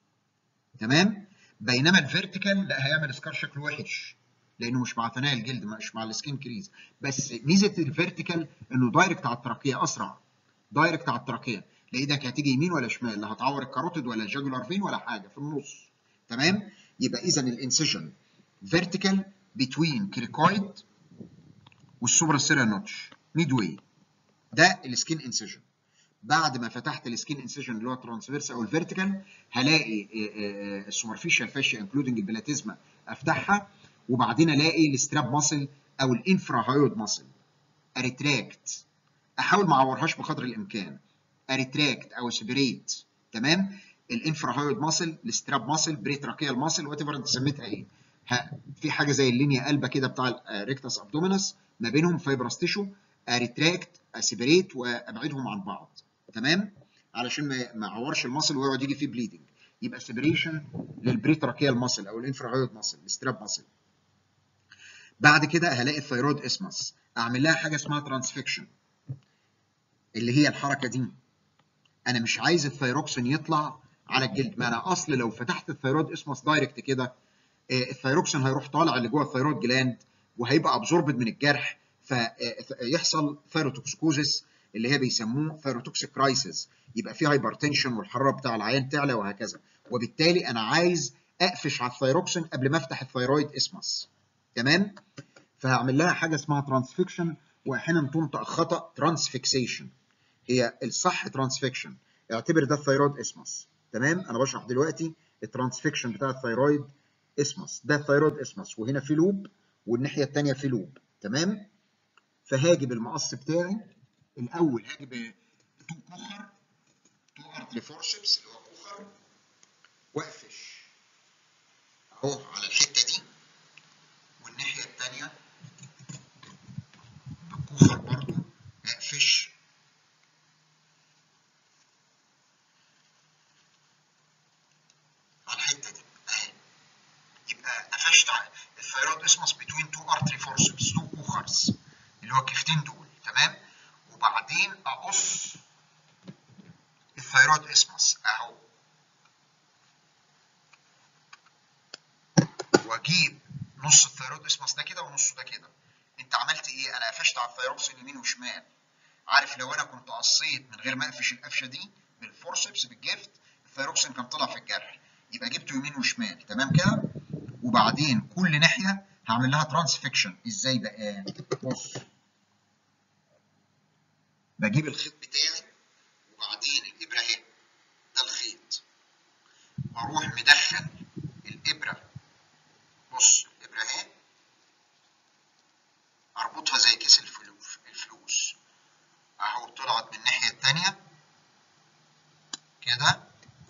تمام بينما الفيرتيكال لا هيعمل سكار شكله وحش لانه مش مع ثنايا الجلد مش مع السكين كريز بس ميزه الفيرتيكال انه دايركت على التراكيه اسرع دايركت على التراكيه لا ايدك هتيجي يمين ولا شمال لا هتعور الكاروتيد ولا الجاجولار فين ولا حاجه في النص تمام يبقى اذا الانسيجن فيرتيكال بتوين كريكويد والسوبراسيرال نوتش ميد واي ده السكين انسيجن بعد ما فتحت السكين انسيجن اللي هو الترانسفيرس او الفيرتيكال هلاقي السوبرفيشال فاشيا انكلودنج البلاتيزما افتحها وبعدين الاقي الستراب ماسل او الانفراهايود ماسل اريتراكت احاول ما اعورهاش بقدر الامكان اريتراكت او سبريت تمام الانفراهايود ماسل الستراب ماسل بريتراكيال ماسل وات ايفر انت سميتها ايه في حاجه زي اللينيا قلبه كده بتاع الريكتاس ابدومينس ما بينهم فايبرس تيشو اريتراكت اسبريت وابعدهم عن بعض تمام علشان ما اعورش الماسل ويقعد يجي فيه بليدنج يبقى سيبريشن للبريتراكيال ماسل او الانفراهايود ماسل الستراب ماسل بعد كده هلاقي الثيرويد اسمس اعمل لها حاجه اسمها ترانسفيكشن اللي هي الحركه دي انا مش عايز الثيروكسين يطلع على الجلد ما انا اصل لو فتحت الثيرويد اسمس دايركت كده الثيروكسين هيروح طالع اللي جوه الثيرويد جلاند وهيبقى ابزوربد من الجرح فيحصل ثيروتوكسكوزيس اللي هي بيسموه ثيروتوكسيك كرايسيس يبقى في هايبرتنشن والحراره بتاع العيان تعلى وهكذا وبالتالي انا عايز اقفش على الثيروكسين قبل ما افتح الثيرويد اسمس تمام فهعمل لها حاجه اسمها ترانسفيكشن واحيانا تنطق خطا ترانسفيكسيشن هي الصح ترانسفيكشن اعتبر ده الثيرويد اسمس تمام انا بشرح دلوقتي الترانسفيكشن بتاع الثيرويد اسمس ده الثيرويد اسمس وهنا في لوب والناحيه الثانيه في لوب تمام فهاجي بالمقص بتاعي الاول هاجي ب تو كوخر تو ارتري فورسبس اللي هو كوخر واقفش اهو على الحته دي والناحيه الثانيه بالكوخر برضو اقفش على الحته دي اهي يبقى قفشت الثيرويد اسمس بتوين تو ارتري فورسبس تو كوخرز اللي هو الكفتين دول تمام وبعدين اقص الثيرويد اسمس اهو واجيب نص الثيرويد اسمس ده كده ونصه ده كده انت عملت ايه انا قفشت على الثيروكسين يمين وشمال عارف لو انا كنت قصيت من غير ما اقفش القفشه دي بالفورسبس بالجفت الثيروكسين كان طلع في الجرح يبقى جبته يمين وشمال تمام كده وبعدين كل ناحيه هعمل لها ترانسفيكشن ازاي بقى بص بجيب الخيط بتاعي وبعدين الابره اهي ده الخيط واروح مدخل الابره بص الابره اهي اربطها زي كيس الفلوس الفلوس اهو طلعت من الناحيه الثانيه كده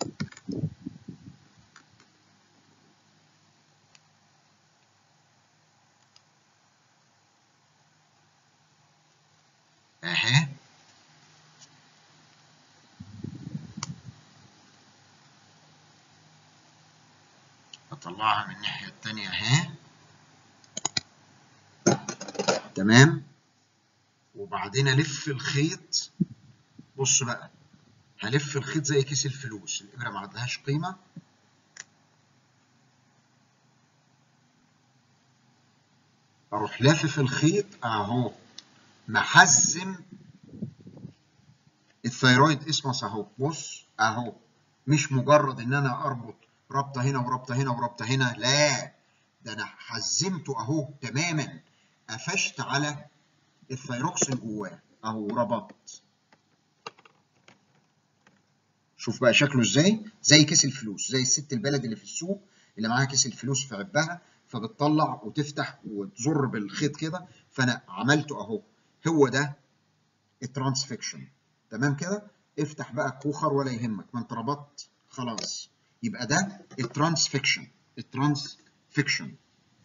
اهي اطلعها من الناحيه الثانيه اهي تمام وبعدين الف الخيط بص بقى هلف الخيط زي كيس الفلوس الابره ما عندهاش قيمه اروح لافف الخيط اهو محزم الثيرويد اسمس اهو بص اهو مش مجرد ان انا اربط رابطه هنا ورابطه هنا ورابطه هنا لا ده انا حزمته اهو تماما قفشت على الثيروكسين جواه اهو ربطت شوف بقى شكله ازاي زي كيس الفلوس زي الست البلد اللي في السوق اللي معاها كيس الفلوس في عبها فبتطلع وتفتح وتزر بالخيط كده فانا عملته اهو هو ده الترانسفيكشن تمام كده افتح بقى كوخر ولا يهمك ما انت ربطت خلاص يبقى ده الترانسفيكشن الترانسفيكشن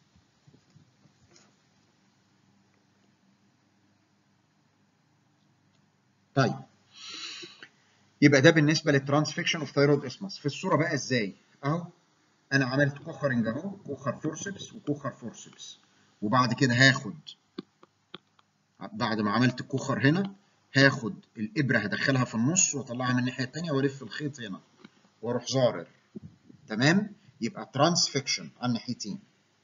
طيب يبقى ده بالنسبه للترانسفيكشن اوف ثايرويد اسمس في الصوره بقى ازاي اهو انا عملت كوخرنج اهو كوخر فورسبس وكوخر فورسبس وبعد كده هاخد بعد ما عملت الكوخر هنا هاخد الابره هدخلها في النص واطلعها من الناحيه الثانيه والف الخيط هنا واروح زارر تمام يبقى ترانسفيكشن على الناحيتين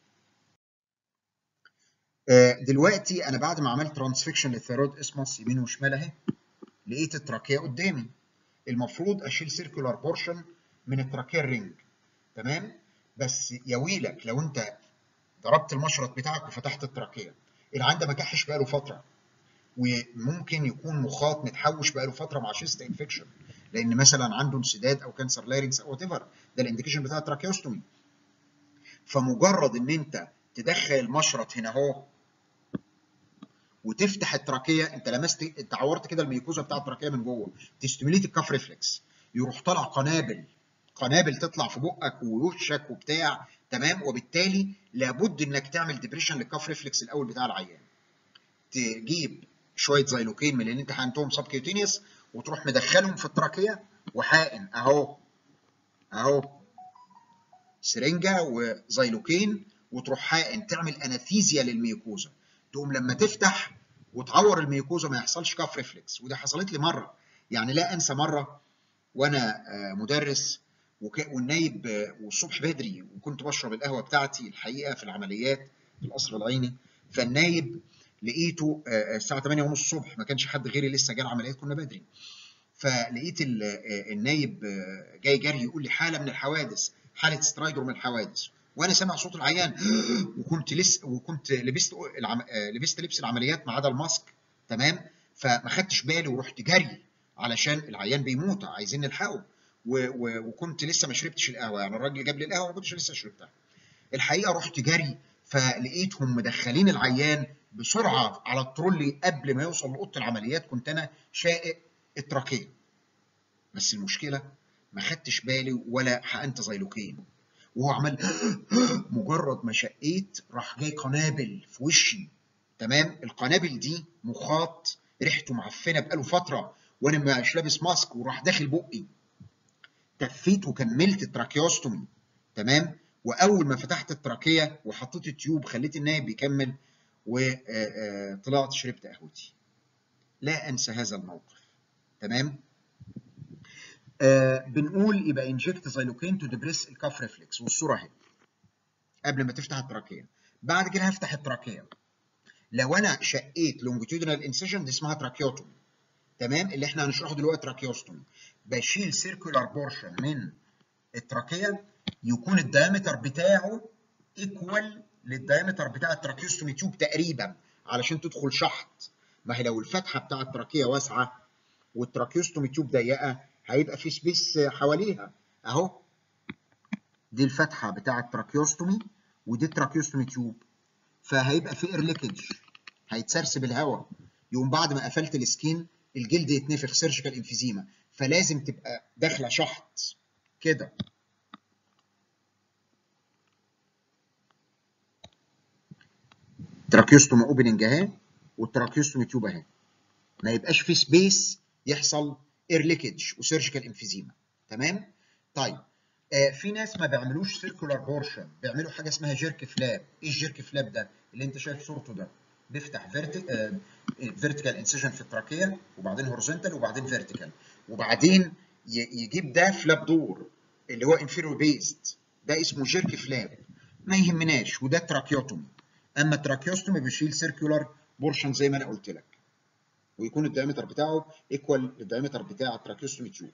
دلوقتي انا بعد ما عملت ترانسفيكشن للثيرويد اسمس يمين وشمال اهي لقيت التراكيه قدامي المفروض اشيل سيركولار بورشن من التراكيه رينج تمام بس يا ويلك لو انت ضربت المشرط بتاعك وفتحت التراكيه العين ده ما كحش بقاله فتره وممكن يكون مخاط متحوش بقاله فتره مع شيست انفكشن لان مثلا عنده انسداد او كانسر لارينكس او وات ايفر ده الانديكيشن بتاع التراكيوستومي فمجرد ان انت تدخل المشرط هنا اهو وتفتح التراكيه انت لمست انت عورت كده الميكوزا بتاع التراكيه من جوه تستيميليت الكاف ريفلكس يروح طالع قنابل قنابل تطلع في بقك ووشك وبتاع تمام وبالتالي لابد انك تعمل ديبريشن للكاف ريفلكس الاول بتاع العيان تجيب شويه زيلوكين من اللي انت حقنتهم سب كيوتينيوس وتروح مدخلهم في التراكيه وحقن اهو اهو سرنجه وزيلوكين وتروح حقن تعمل اناثيزيا للميوكوزا تقوم لما تفتح وتعور الميوكوزا ما يحصلش كاف ريفلكس وده حصلت لي مره يعني لا انسى مره وانا مدرس والنايب والصبح بدري وكنت بشرب القهوه بتاعتي الحقيقه في العمليات في القصر العيني فالنايب لقيته الساعه 8 ونص الصبح ما كانش حد غيري لسه جه العمليات كنا بدري فلقيت النايب جاي جري يقول لي حاله من الحوادث حاله سترايدر من الحوادث وانا سامع صوت العيان وكنت لسه وكنت لبست العم... لبست لبس العمليات ما عدا الماسك تمام فما خدتش بالي ورحت جري علشان العيان بيموت عايزين نلحقه و... و... وكنت لسه ما شربتش القهوه يعني الراجل جاب لي القهوه ما كنتش لسه شربتها الحقيقه رحت جري فلقيتهم مدخلين العيان بسرعه على الترولي قبل ما يوصل لاوضه العمليات كنت انا شائق التراكيه بس المشكله ما خدتش بالي ولا حقنت زيلوكين وهو عمال مجرد ما شقيت راح جاي قنابل في وشي تمام القنابل دي مخاط ريحته معفنه بقاله فتره وانا مش لابس ماسك وراح داخل بقي تفيت وكملت التراكيوستومي تمام واول ما فتحت التراكيه وحطيت التيوب خليت النايب يكمل وطلعت شربت قهوتي لا انسى هذا الموقف تمام آه بنقول يبقى انجكت زيلوكين تو ديبريس الكاف ريفلكس والصوره اهي قبل ما تفتح التراكيه بعد كده هفتح التراكيه لو انا شقيت لونجيتودينال انسيجن دي اسمها تراكيوتومي تمام اللي احنا هنشرحه دلوقتي تراكيوستومي بشيل سيركولار بورشن من التراكيه يكون الدايمتر بتاعه ايكوال للدايمتر بتاع التراكيوستومي تيوب تقريبا علشان تدخل شحط ما هي لو الفتحه بتاع التراكيه واسعه والتراكيوستومي تيوب ضيقه هيبقى في سبيس حواليها اهو دي الفتحه بتاع التراكيوستومي ودي التراكيوستومي تيوب فهيبقى في اير ليكج هيتسرسب الهواء يقوم بعد ما قفلت السكين الجلد يتنفخ سيرجيكال انفيزيما فلازم تبقى داخله شحط كده تراكيوستومي اوبننج اهي والتراكيوستومي تيوب اهي ما يبقاش في سبيس يحصل اير ليكج وسيرجيكال انفيزيما تمام طيب آه في ناس ما بيعملوش سيركولار بورشن بيعملوا حاجه اسمها جيرك فلاب ايه الجيرك فلاب ده اللي انت شايف صورته ده بيفتح فيرتيكال فيرتيكال انسيجن في التراكيه وبعدين هورزونتال وبعدين فيرتيكال وبعدين يجيب ده فلاب دور اللي هو انفيرور بيست ده اسمه جيرك فلاب ما يهمناش وده تراكيوتومي اما التراكيوستومي بيشيل سيركولار بورشن زي ما انا قلت لك ويكون الدايمتر بتاعه ايكوال للدايمتر بتاع التراكيوستومي تيوب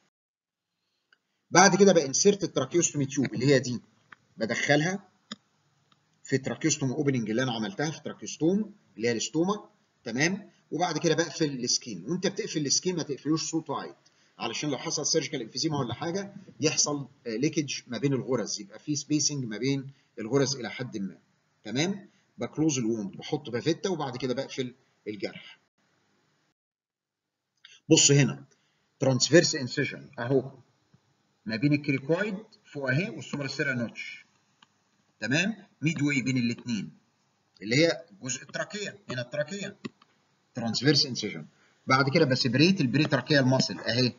بعد كده بانسيرت التراكيوستومي تيوب اللي هي دي بدخلها في التراكيوستوم اوبننج اللي انا عملتها في التراكيوستوم اللي هي الاستوما تمام وبعد كده بقفل السكين وانت بتقفل السكين ما تقفلوش سو تايت علشان لو حصل سيرجيكال انفيزيما ولا حاجه يحصل ليكج ما بين الغرز يبقى في سبيسنج ما بين الغرز الى حد ما تمام بكلوز الووند بحط بافيتا وبعد كده بقفل الجرح بص هنا ترانسفيرس انسيجن اهو ما بين الكريكويد فوق اهي والسوبرسيرا نوتش تمام ميد واي بين الاثنين اللي هي جزء التراكيه هنا التراكيه ترانسفيرس انسيجن بعد كده بسبريت البري تراكيال ماسل اهي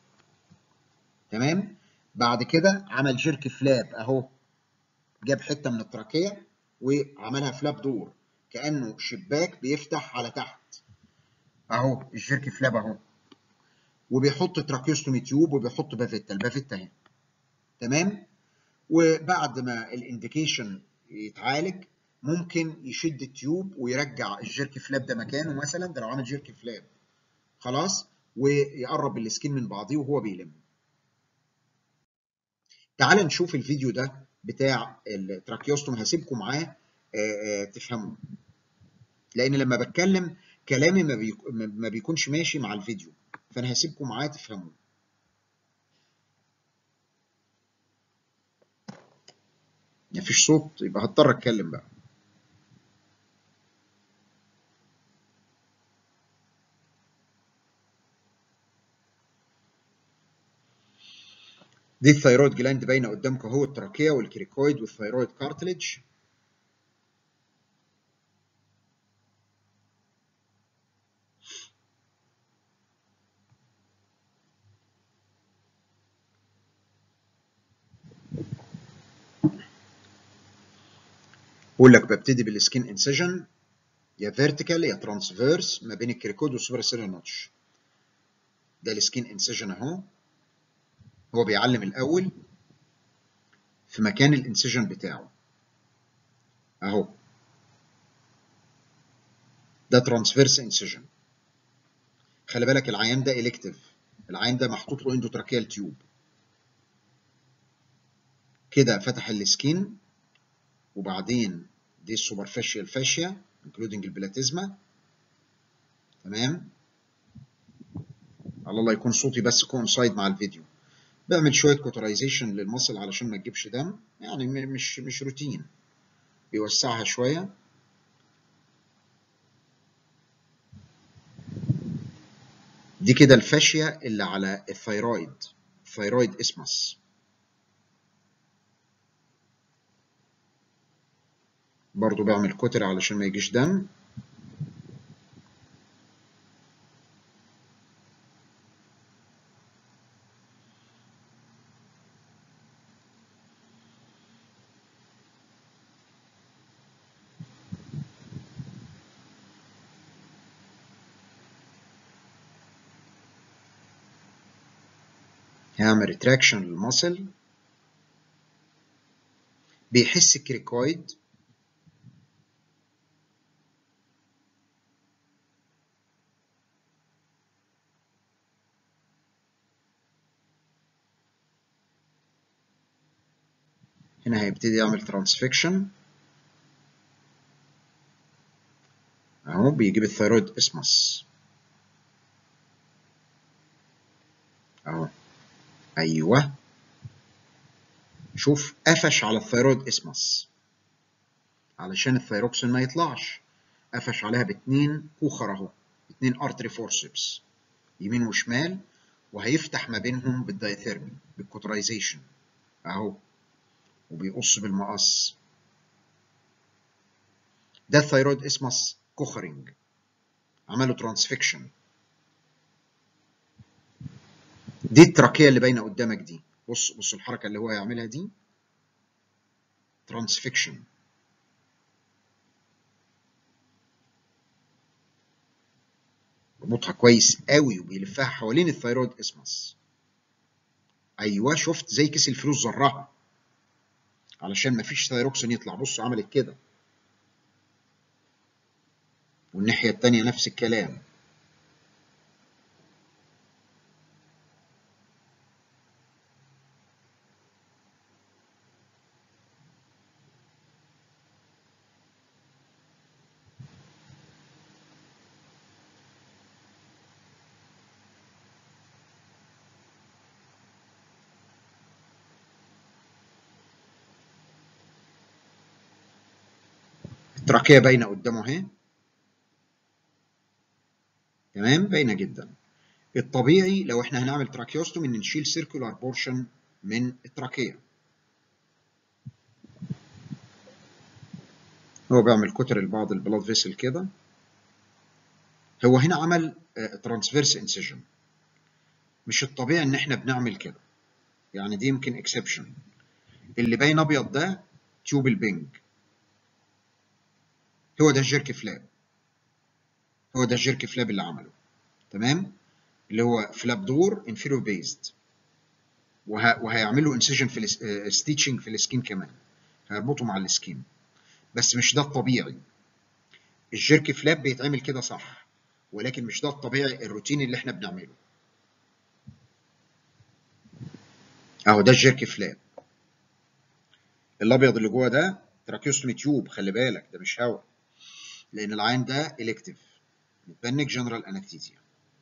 تمام بعد كده عمل جيرك فلاب اهو جاب حته من التراكيه وعملها فلاب دور كانه شباك بيفتح على تحت اهو الجيرك فلاب اهو وبيحط تراكيوستومي تيوب وبيحط بافيتا البافيتا اهي تمام وبعد ما الانديكيشن يتعالج ممكن يشد التيوب ويرجع الجيرك فلاب ده مكانه مثلا ده لو عمل جيرك فلاب خلاص ويقرب السكين من بعضيه وهو بيلم تعال نشوف الفيديو ده بتاع التراكيوستوم هسيبكم معاه تفهموا لان لما بتكلم كلامي ما, بيك... ما بيكونش ماشي مع الفيديو فانا هسيبكم معاه تفهموا مفيش صوت يبقى هضطر اتكلم بقى دي الثيرويد جلاند باينه قدامكم اهو التراكيه والكريكويد والثيرويد كارتليج بقول لك ببتدي بالسكين انسيجن يا فيرتيكال يا ترانسفيرس ما بين الكريكويد والسوبرسيلر نوتش ده السكين انسيجن اهو هو بيعلم الاول في مكان الانسيجن بتاعه اهو ده ترانسفيرس انسيجن خلي بالك العيان ده الكتيف العيان ده محطوط له اندوتراكيال تيوب كده فتح السكين وبعدين دي السوبرفيشيال فاشيا انكلودنج البلاتيزما تمام على الله يكون صوتي بس كونسايد مع الفيديو بعمل شويه كوترايزيشن للمصل علشان ما تجيبش دم يعني مش مش روتين بيوسعها شويه دي كده الفاشية اللي على الثيرويد الثيرويد اسمس برضو بعمل كتر علشان ما يجيش دم هعمل ريتراكشن للمصل بيحس الكريكويد هنا هيبتدي يعمل ترانسفيكشن اهو بيجيب الثيرويد اسمس اهو ايوه شوف قفش على الثيرويد اسمس علشان الثيروكسين ما يطلعش قفش عليها باتنين كوخر اهو اتنين ارتري فورسبس يمين وشمال وهيفتح ما بينهم بالدايثيرمي بالكوترايزيشن اهو وبيقص بالمقص ده الثيرويد اسمس كوخرينج عملوا ترانسفيكشن دي التراكيه اللي باينه قدامك دي بص بص الحركه اللي هو هيعملها دي ترانسفيكشن ربطها كويس قوي وبيلفها حوالين الثيرويد اسمس ايوه شفت زي كيس الفلوس زرها علشان مفيش ثيروكسين يطلع بص عملت كده والناحيه التانيه نفس الكلام التراكية باينة قدامه اهي تمام باينة جدا الطبيعي لو احنا هنعمل تراكيوستومي ان نشيل سيركولار بورشن من التراكية هو بيعمل كتر لبعض البلاد فيسل كده هو هنا عمل ترانسفيرس انسيجن مش الطبيعي ان احنا بنعمل كده يعني دي يمكن اكسبشن اللي باين ابيض ده تيوب البنج هو ده الجيرك فلاب هو ده الجيرك فلاب اللي عمله تمام اللي هو فلاب دور انفيرو بيزد وه... وهيعملوا انسيجن في ستيتشنج في السكين كمان هيربطوا مع السكين بس مش ده الطبيعي الجيرك فلاب بيتعمل كده صح ولكن مش ده الطبيعي الروتين اللي احنا بنعمله اهو ده الجيرك فلاب الابيض اللي جوه ده تراكيوستومي تيوب خلي بالك ده مش هوا لان العين ده الكتيف متبنج جنرال انستيزيا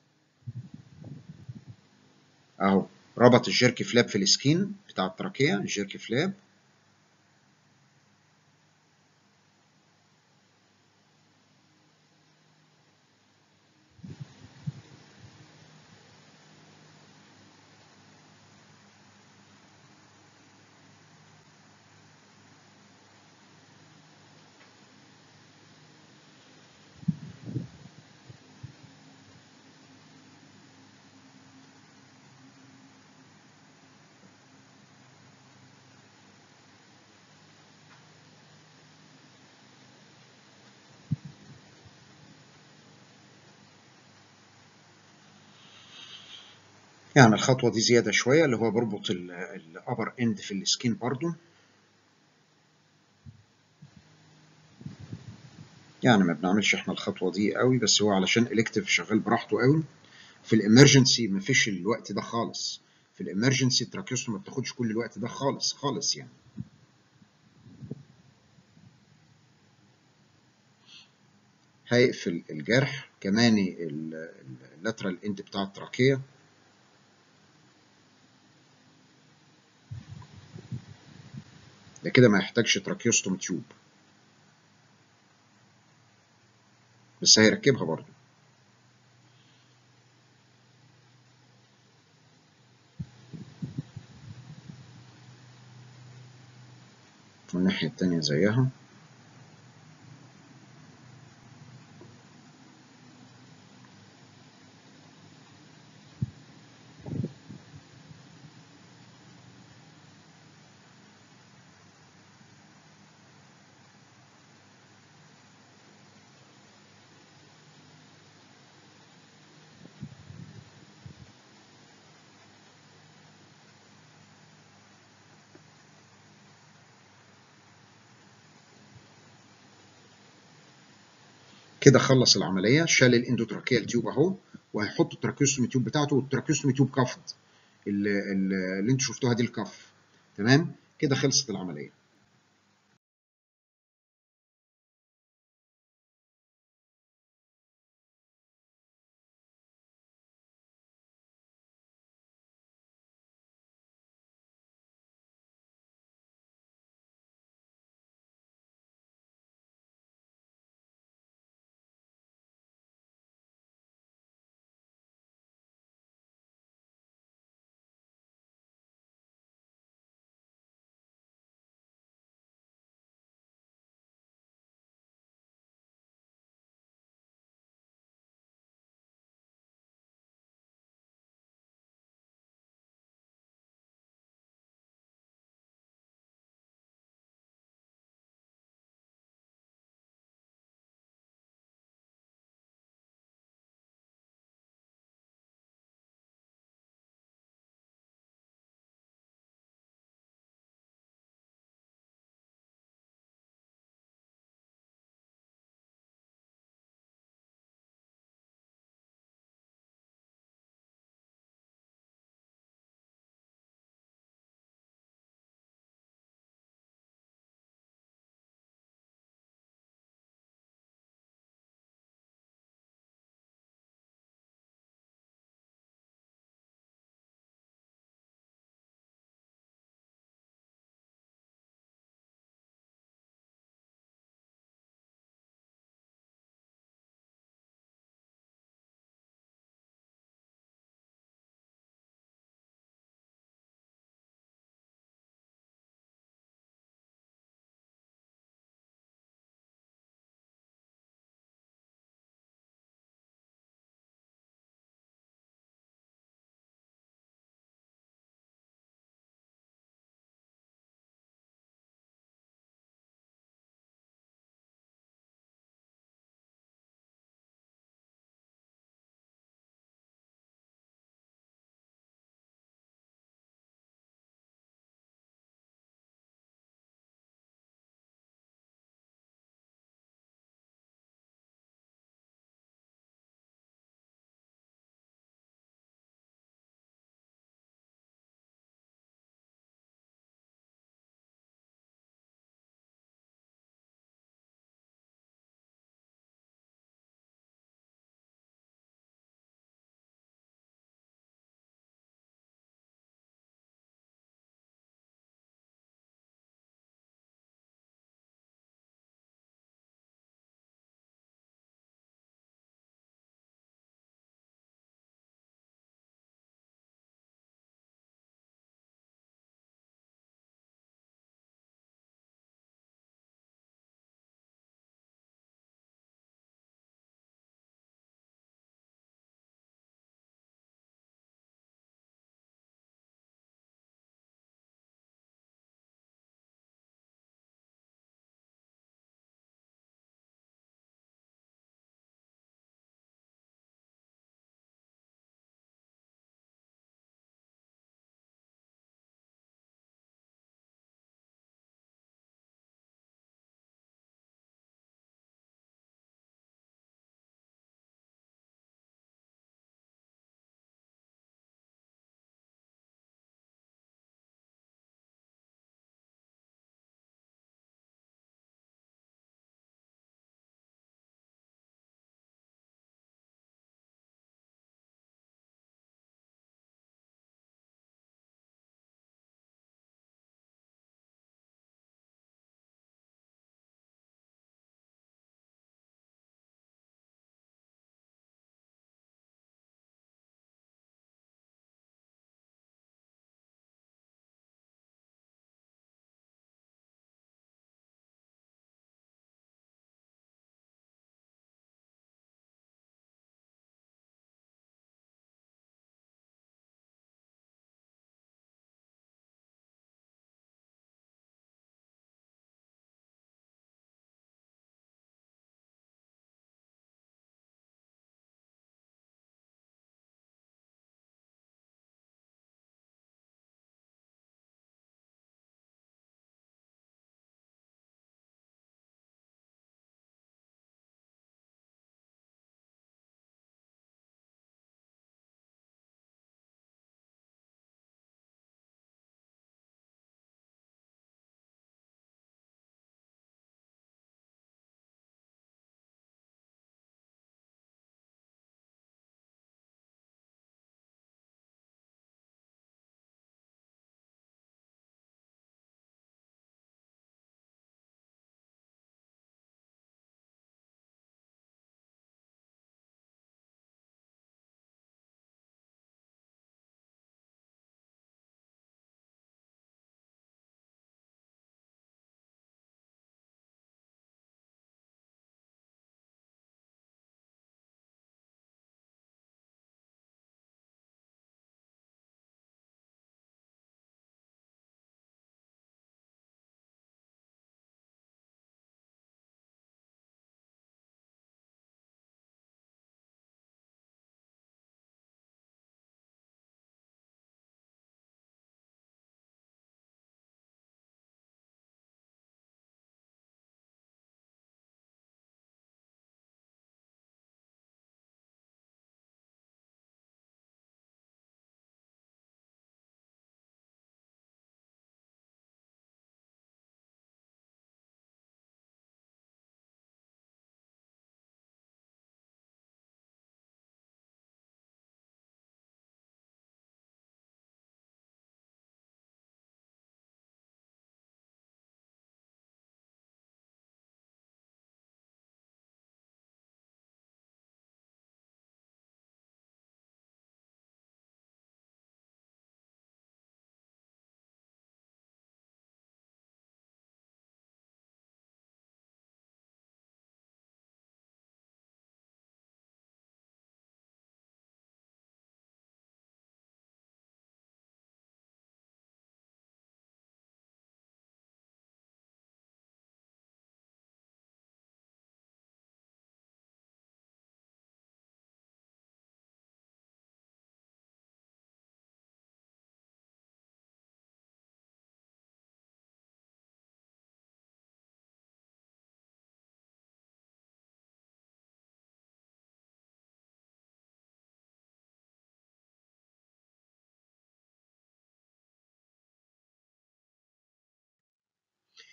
اهو ربط الجيرك فلاب في السكين بتاع التراكيه الجيرك فلاب يعني الخطوة دي زيادة شوية اللي هو بربط الأبر إند في السكين برضو يعني ما بنعملش احنا الخطوة دي قوي بس هو علشان إلكتيف شغال براحته قوي في الإمرجنسي مفيش الوقت ده خالص في الإمرجنسي التراكيوستوم ما بتاخدش كل الوقت ده خالص خالص يعني هيقفل الجرح كماني اللاترال اند بتاع التراكيه ده كده ما يحتاجش تراكيوستوم تيوب بس هيركبها برضه والناحية التانية زيها كده خلص العمليه شال الاندوتراكيال تيوب اهو وهيحط التراكيوستومي تيوب بتاعته والتراكيوستومي تيوب كفد اللي, اللي انتوا شفتوها دي الكف تمام كده خلصت العمليه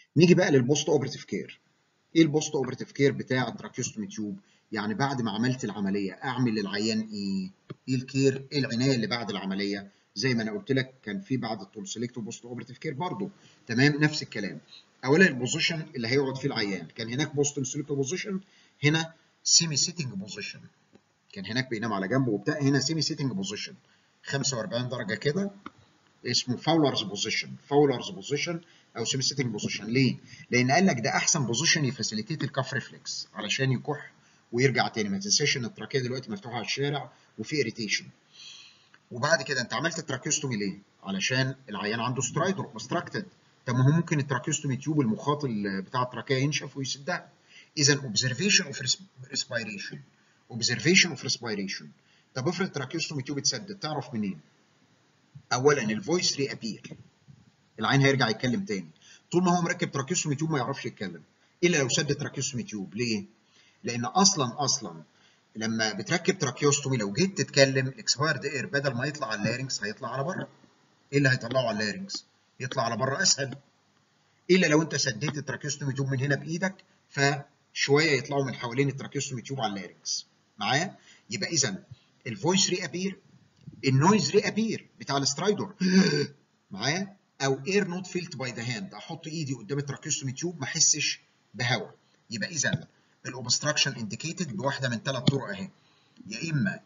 نيجي بقى للبوست اوبرتيف كير ايه البوست اوبرتيف كير بتاع التراكيوستومي تيوب يعني بعد ما عملت العمليه اعمل للعيان ايه ايه الكير ايه العنايه اللي بعد العمليه زي ما انا قلت لك كان في بعد التونسيلكت وبوست اوبرتيف كير برضه تمام نفس الكلام اولا البوزيشن اللي هيقعد فيه العيان كان هناك بوست تونسيلكت بوزيشن هنا سيمي سيتنج بوزيشن كان هناك بينام على جنبه وبتاع هنا سيمي سيتنج بوزيشن 45 درجه كده اسمه فاولرز بوزيشن فاولرز بوزيشن او سيمي سيتنج بوزيشن ليه؟ لان قال لك ده احسن بوزيشن يفاسيليتيت الكاف ريفلكس علشان يكح ويرجع تاني ما تنساش ان التراكيه دلوقتي مفتوحه على الشارع وفي اريتيشن وبعد كده انت عملت التراكيوستومي ليه؟ علشان العيان عنده سترايدر اوبستراكتد طب ما هو ممكن التراكيوستومي تيوب المخاط بتاع التراكيه ينشف ويسدها اذا اوبزرفيشن اوف ريسبيريشن اوبزرفيشن اوف ريسبيريشن طب افرض التراكيوستومي تيوب اتسدد تعرف منين؟ اولا الفويس ري ابير العين هيرجع يتكلم تاني طول ما هو مركب تراكيوستومي تيوب ما يعرفش يتكلم الا لو سد تراكيوستومي تيوب ليه؟ لان اصلا اصلا لما بتركب تراكيوستومي لو جيت تتكلم الاكسبايرد اير بدل ما يطلع على اللارنكس هيطلع على بره ايه اللي هيطلعه على اللارنكس؟ يطلع على بره اسهل الا لو انت سديت التراكيوستومي تيوب من هنا بايدك فشويه يطلعوا من حوالين التراكيوستومي تيوب على اللارنكس معايا؟ يبقى اذا الفويس ري ابير النويز ري ابير بتاع السترايدر معايا او اير نوت فيلت باي ذا هاند احط ايدي قدام التراكيوستومي تيوب ما احسش بهواء يبقى اذا الاوبستراكشن انديكيتد بواحده من ثلاث طرق اهي يا اما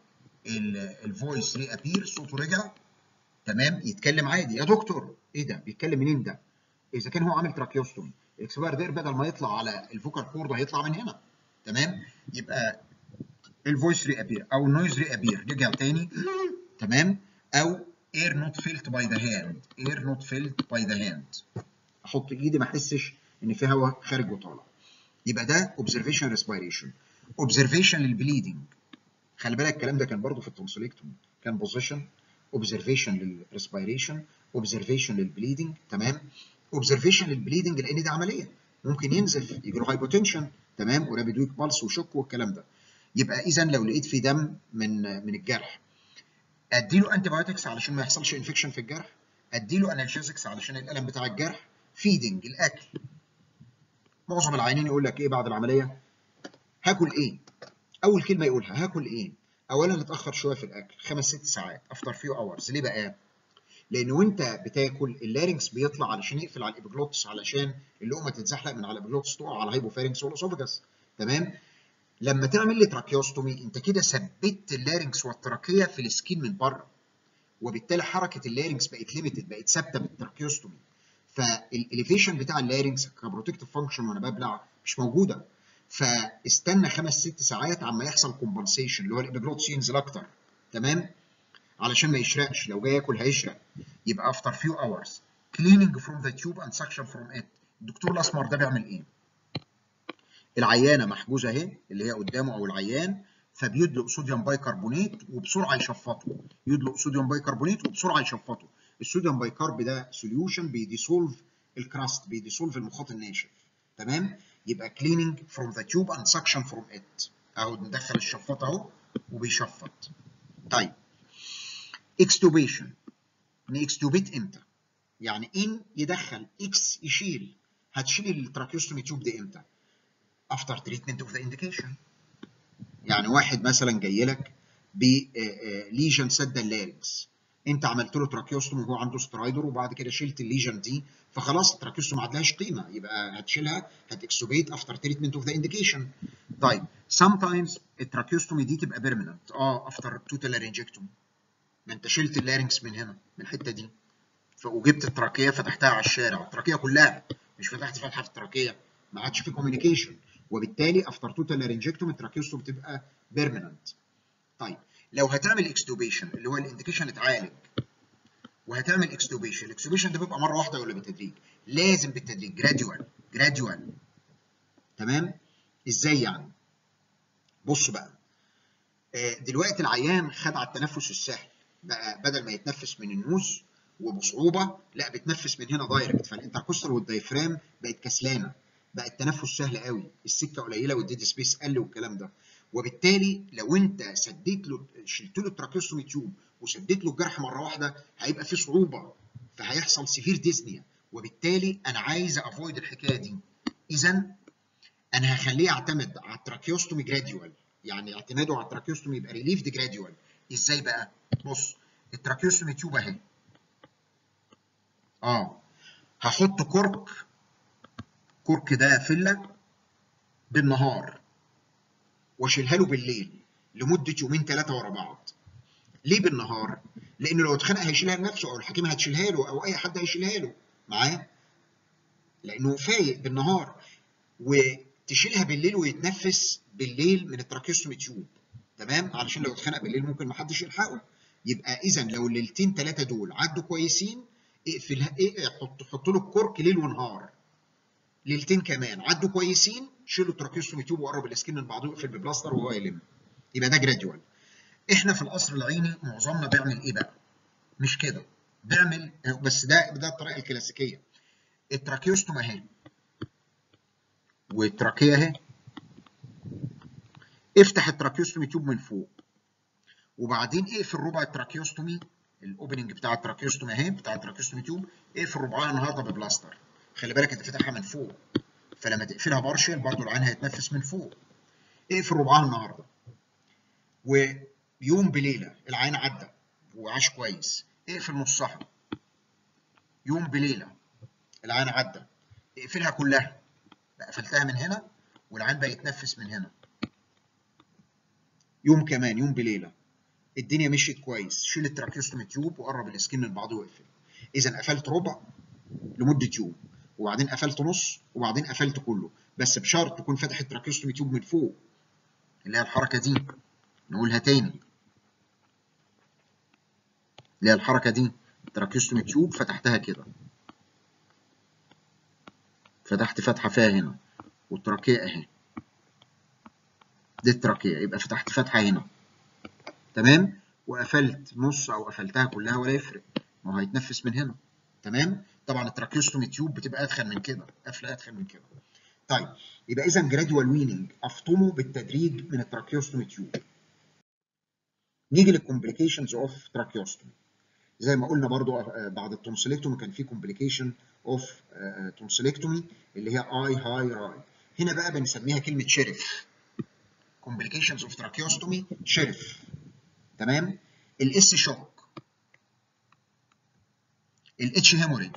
الفويس ري ابير صوته رجع تمام يتكلم عادي يا دكتور ايه ده بيتكلم منين ده اذا كان هو عامل تراكيوستومي الاكسباير دير بدل ما يطلع على الفوكال كورد هيطلع من هنا تمام يبقى الفويس ري ابير او النويز ري ابير رجع تاني تمام او air not felt by the hand air not felt by the hand احط ايدي ما احسش ان في هواء خارج وطالع يبقى ده observation respiration observation للبليدنج خلي بالك الكلام ده كان برضه في التونسيلكتومي كان position observation للrespiration observation للبليدنج تمام observation للبليدنج لان دي عمليه ممكن ينزف يجي له هايبوتنشن تمام ورابيد ويك بالس وشوك والكلام ده يبقى اذا لو لقيت في دم من من الجرح اديله انتي بايوتكس علشان ما يحصلش انفكشن في الجرح اديله انالجيزكس علشان الالم بتاع الجرح فيدنج الاكل معظم العيانين يقول لك ايه بعد العمليه هاكل ايه اول كلمه يقولها هاكل ايه اولا اتاخر شويه في الاكل خمس ست ساعات افتر فيو اورز ليه بقى لان وانت بتاكل اللارنكس بيطلع علشان يقفل على الابيجلوتس علشان اللقمه تتزحلق من على الابيجلوتس تقع على الهايبوفارنكس والاسوفجس تمام لما تعمل لي تراكيوستومي انت كده ثبت اللارنكس والتراكيه في السكين من بره وبالتالي حركه اللارنكس بقت ليميتد بقت ثابته بالتراكيوستومي فالاليفيشن بتاع اللارنكس كبروتكتيف فانكشن وانا ببلع مش موجوده فاستنى خمس ست ساعات عما يحصل كومبنسيشن اللي هو الابيجلوتس ينزل اكتر تمام علشان ما يشرقش لو جاي ياكل هيشرق يبقى افتر فيو اورز cleaning from the tube and suction from it الدكتور الاسمر ده بيعمل ايه؟ العيانه محجوزه اهي اللي هي قدامه او العيان فبيدلق صوديوم بايكربونات وبسرعه يشفطه يدلق صوديوم بايكربونات وبسرعه يشفطه الصوديوم بايكرب ده سوليوشن بيديسولف الكراست بيديسولف المخاط الناشف تمام يبقى كليننج فروم ذا تيوب اند سكشن فروم ات اهو ندخل الشفاط اهو وبيشفط طيب اكستوبيشن نكستوبيت امتى يعني ان يدخل اكس يشيل هتشيل التراكيوستومي تيوب دي امتى after treatment of the indication يعني واحد مثلا جاي لك بليجن سد اللارنكس انت عملت له تراكيوستومي وهو عنده سترايدر وبعد كده شلت الليجن دي فخلاص التراكيوستومي ما عادلهاش قيمه يبقى هتشيلها هتكسوبيت افتر تريتمنت اوف ذا انديكيشن طيب sometimes التراكيوستومي دي تبقى بيرمننت اه افتر توتال لارنجكتومي ما انت شلت اللارنكس من هنا من الحته دي وجبت التراكيه فتحتها على الشارع التراكيه كلها مش فتحت فتحه في التراكيه ما عادش في كوميونيكيشن وبالتالي افتر توتال لارنجكتوم التراكيوستوم بتبقى بيرمننت طيب لو هتعمل اكستوبيشن اللي هو الانديكيشن اتعالج وهتعمل اكستوبيشن الاكستوبيشن ده بيبقى مره واحده ولا بالتدريج لازم بالتدريج جراديوال جراديوال تمام ازاي يعني بص بقى دلوقتي العيان خد على التنفس السهل بقى بدل ما يتنفس من النوز وبصعوبه لا بتنفس من هنا دايركت فالانتركوستال والدايفرام بقت كسلانه بقى التنفس سهل قوي السكه قليله والديد سبيس قل والكلام ده وبالتالي لو انت سديت له شلت له التراكيوستومي تيوب وسديت له الجرح مره واحده هيبقى في صعوبه فهيحصل سيفير ديزنيا وبالتالي انا عايز افويد الحكايه دي اذا انا هخليه يعتمد على التراكيوستومي جراديوال يعني اعتماده على التراكيوستومي يبقى ريليفد جراديوال ازاي بقى بص التراكيوستومي تيوب اهي اه هحط كورك كورك ده فله بالنهار واشيلها له بالليل لمده يومين ثلاثه ورا بعض ليه بالنهار لانه لو اتخانق هيشيلها لنفسه او الحكيم هتشيلها له او اي حد هيشيلها له معاه لانه فايق بالنهار وتشيلها بالليل ويتنفس بالليل من التراكيوستومي تيوب تمام علشان لو اتخانق بالليل ممكن ما حدش يلحقه يبقى اذا لو الليلتين ثلاثه دول عدوا كويسين اقفلها ايه حط حط له الكورك ليل ونهار ليلتين كمان عدوا كويسين شيلوا التراكيوستومي تيوب وقرب السكين من بعضه يقفل ببلاستر وهو يلم يبقى ده جراديوال احنا في القصر العيني معظمنا بيعمل ايه بقى مش كده بيعمل بس ده ده الطريقه الكلاسيكيه التراكيوستوم اهي والتراكيه اهي افتح التراكيوستومي تيوب من فوق وبعدين اقفل ربع التراكيوستومي الاوبننج بتاع التراكيوستومي اهي بتاع التراكيوستومي تيوب اقفل ربعها النهارده ببلاستر خلي بالك انت فاتحها من فوق فلما تقفلها بارشل برضه العين هيتنفس من فوق اقفل ربعها النهارده ويوم بليله العين عدى وعاش كويس اقفل نصها يوم بليله العين عدى اقفلها كلها بقى قفلتها من هنا والعين بقى يتنفس من هنا يوم كمان يوم بليله الدنيا مشيت كويس شيل التراكيوستومي تيوب وقرب السكين من بعضه واقفل اذا قفلت ربع لمده يوم وبعدين قفلت نص وبعدين قفلت كله بس بشرط تكون فاتح التراكيوستومي تيوب من فوق اللي هي الحركه دي نقولها تاني اللي هي الحركه دي التراكيوستومي تيوب فتحتها كده فتحت فتحه فيها هنا والتراكيه اهي دي التراكيه يبقى فتحت فتحه هنا تمام وقفلت نص او قفلتها كلها ولا يفرق ما هو هيتنفس من هنا تمام طبعا التراكيوستومي تيوب بتبقى ادخل من كده قفله ادخل من كده طيب يبقى اذا جرادوال ويننج افطمه بالتدريج من التراكيوستومي تيوب نيجي للكومبليكيشنز اوف تراكيوستومي زي ما قلنا برضو بعد التونسيلكتومي كان في كومبليكيشن اوف تونسيلكتومي اللي هي اي هاي راي هنا بقى بنسميها كلمه شرف كومبليكيشنز اوف تراكيوستومي شرف تمام الاس شوك الاتش هيموريدج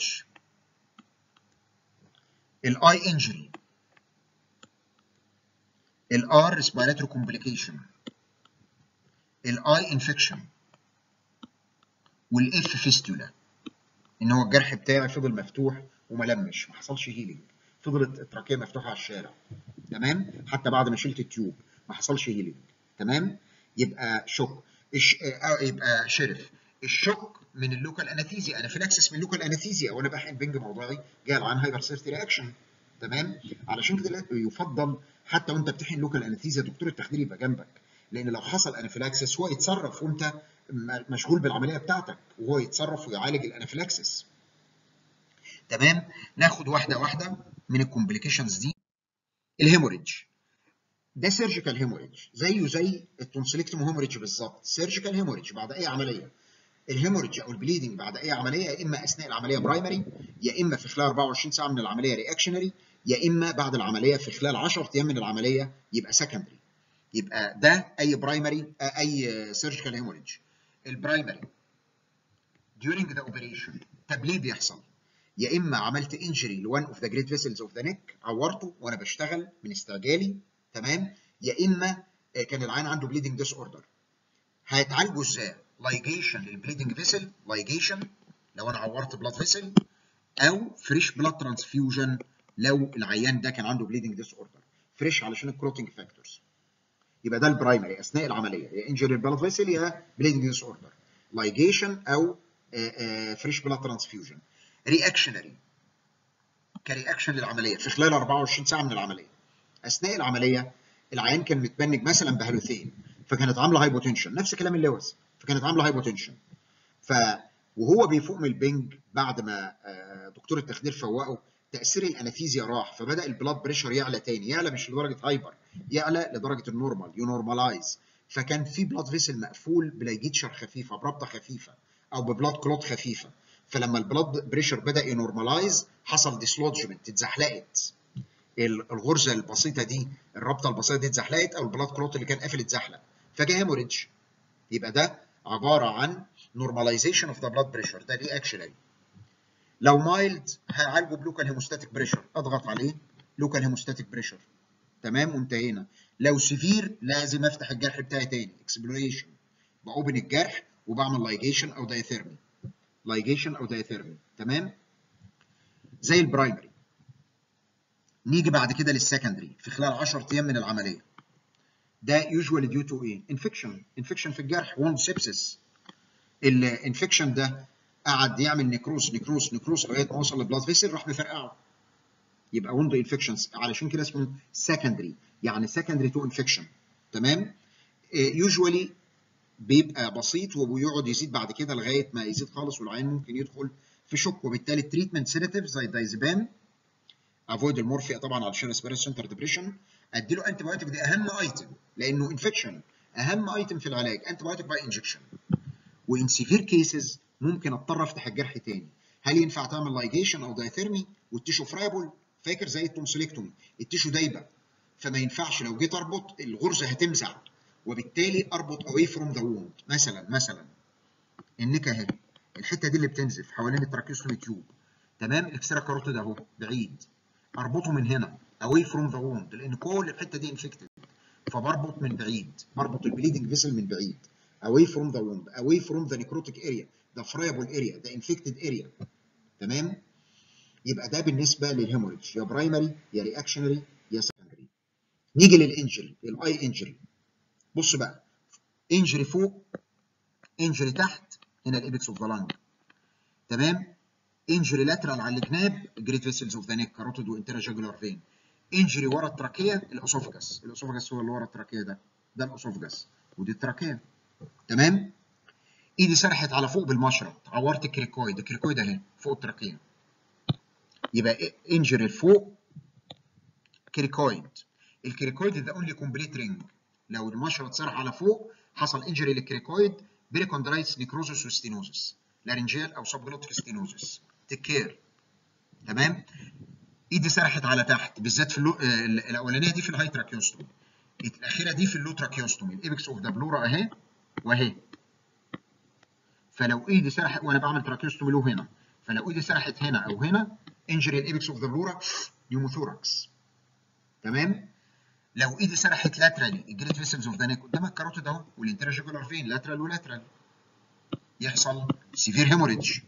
الاي انجري الار ريسبيراتوري كومبليكيشن الاي انفكشن والاف فيستولا ان هو الجرح بتاعي فضل مفتوح وما لمش ما حصلش هيلينج فضلت التراكيه مفتوحه على الشارع تمام حتى بعد ما شلت التيوب ما حصلش هيلينج تمام يبقى شوك إش... آه يبقى شرف الشوك من اللوكال انستيزيا انا فيلاكسس من اللوكال انستيزيا وانا بحقن بنج موضعي جاي العين هايبر سيرتي رياكشن تمام علشان كده يفضل حتى وانت بتحقن لوكال انستيزيا دكتور التخدير يبقى جنبك لان لو حصل انافيلاكسس هو يتصرف وانت مشغول بالعمليه بتاعتك وهو يتصرف ويعالج الانافيلاكسس تمام ناخد واحده واحده من الكومبليكيشنز دي الهيموريدج ده سيرجيكال هيموريدج زيه زي التونسيلكتوم هيموريدج بالظبط سيرجيكال هيموريدج بعد اي عمليه الهيموريدج او البليدنج بعد اي عمليه يا اما اثناء العمليه برايمري يا اما في خلال 24 ساعه من العمليه رياكشنري يا اما بعد العمليه في خلال 10 ايام من العمليه يبقى سكندري يبقى ده اي برايمري اي سيرجيكال هيموريدج البرايمري during the operation طب ليه بيحصل؟ يا اما عملت انجري لوان اوف ذا جريت فيسلز اوف ذا نيك عورته وانا بشتغل من استعجالي تمام يا اما كان العين عنده بليدنج ديس اوردر هيتعالجوا ازاي؟ لايجيشن للبليدنج فيسل لايجيشن لو انا عورت بلاد فيسل او فريش بلاد ترانسفيوجن لو العيان ده كان عنده بليدنج ديس اوردر فريش علشان الكلوتنج فاكتورز يبقى ده البرايمري اثناء العمليه يا انجري البلاد فيسل يا بليدنج ديس اوردر لايجيشن او فريش بلاد ترانسفيوجن رياكشنري كرياكشن للعمليه في خلال 24 ساعه من العمليه اثناء العمليه العيان كان متبنج مثلا بهالوثين فكانت عامله هايبوتنشن نفس كلام اللوز فكانت عامله هايبوتنشن ف وهو بيفوق من البنج بعد ما دكتور التخدير فوقه تاثير الانستيزيا راح فبدا البلاد بريشر يعلى تاني يعلى مش لدرجه هايبر يعلى لدرجه النورمال ينورمالايز فكان في بلاد فيسل مقفول بلايجيتشر خفيفه بربطه خفيفه او ببلاد كلوت خفيفه فلما البلاد بريشر بدا ينورماليز حصل ديسلوجمنت اتزحلقت الغرزه البسيطه دي الرابطه البسيطه دي اتزحلقت او البلاد كلوت اللي كان قافل اتزحلق فجاء هيموريدج يبقى ده عباره عن نورماليزيشن اوف ذا بلاد بريشر ده دي اكشنالي لو مايلد هعالجه بلوكال هيموستاتيك بريشر اضغط عليه لوكال هيموستاتيك بريشر تمام وانتهينا لو سيفير لازم افتح الجرح بتاعي تاني اكسبلوريشن باوبن الجرح وبعمل لايجيشن او دايثيرمي لايجيشن او دايثيرمي تمام زي البرايمري نيجي بعد كده للسكندري في خلال 10 ايام من العمليه ده يوجوالي ديو تو ايه انفكشن انفكشن في الجرح ووند سيبسس الانفكشن ده قعد يعمل نيكروس نيكروس نيكروس لغايه ما وصل للبلاد فيسل راح مفرقعه يبقى وند انفكشنز علشان كده اسمه سكندري يعني سكندري تو انفكشن تمام يوجوالي بيبقى بسيط وبيقعد يزيد بعد كده لغايه ما يزيد خالص والعين ممكن يدخل في شوك وبالتالي التريتمنت سيداتيف زي الدايزبام افويد المورفيا طبعا علشان ريسبيرس سنتر ديبريشن ادي له انتي بايوتيك دي اهم ايتم لانه انفكشن اهم ايتم في العلاج انتي بايوتيك باي انجكشن وان سيفير كيسز ممكن اضطر افتح الجرح تاني هل ينفع تعمل لايجيشن او دايثيرمي والتيشو فرايبل فاكر زي التونسيلكتومي التيشو دايبه فما ينفعش لو جيت اربط الغرزه هتمزع وبالتالي اربط اواي فروم ذا ووند مثلا مثلا النكه اهي الحته دي اللي بتنزف حوالين التراكيوستومي تيوب تمام الاكسترا كاروتيد اهو بعيد اربطه من هنا اواي فروم ذا ووند لان كل الحته دي انفكتد فبربط من بعيد بربط البليدنج فيسل من بعيد away from the wound away from the necrotic area the friable area the infected area تمام يبقى ده بالنسبه للهيموريدج يا برايمري يا رياكشنري يا سكندري نيجي للانجري الاي انجري بص بقى انجري فوق انجري تحت هنا الابكس اوف ذا لانج تمام انجري لاترال على الجناب جريت فيسلز اوف ذا نيك كاروتيد وانتراجاجولار فين انجري ورا التراكيه الاسوفجس الاسوفجس هو اللي ورا التراكيه ده ده الاسوفجس ودي التراكيه تمام ايدي سرحت على فوق بالمشرط عورت الكريكويد الكريكويد اهي فوق التراكيه يبقى انجري لفوق كريكويد الكريكويد ده اونلي كومبليت رينج لو المشرط سرح على فوق حصل انجري للكريكويد بريكوندرايتس نيكروزس وستينوزس لارنجيال او سبجلوتيك ستينوزس تيك كير تمام ايدي سرحت على تحت بالذات في اللو... آه الاولانيه دي في الهاي تراكيوستومي الاخيره دي في اللو تراكيوستومي الابكس اوف ذا بلورا اهي واهي فلو ايدي سرحت وانا بعمل تراكيوستومي له هنا فلو ايدي سرحت هنا او هنا انجري الابكس اوف ذا بلورا نيوموثوركس تمام لو ايدي سرحت لاترالي الجريت فيسلز اوف ذا نيك قدامك كاروتيد اهو والانتراجيكولار فين لاترال ولاترال يحصل سيفير هيموريدج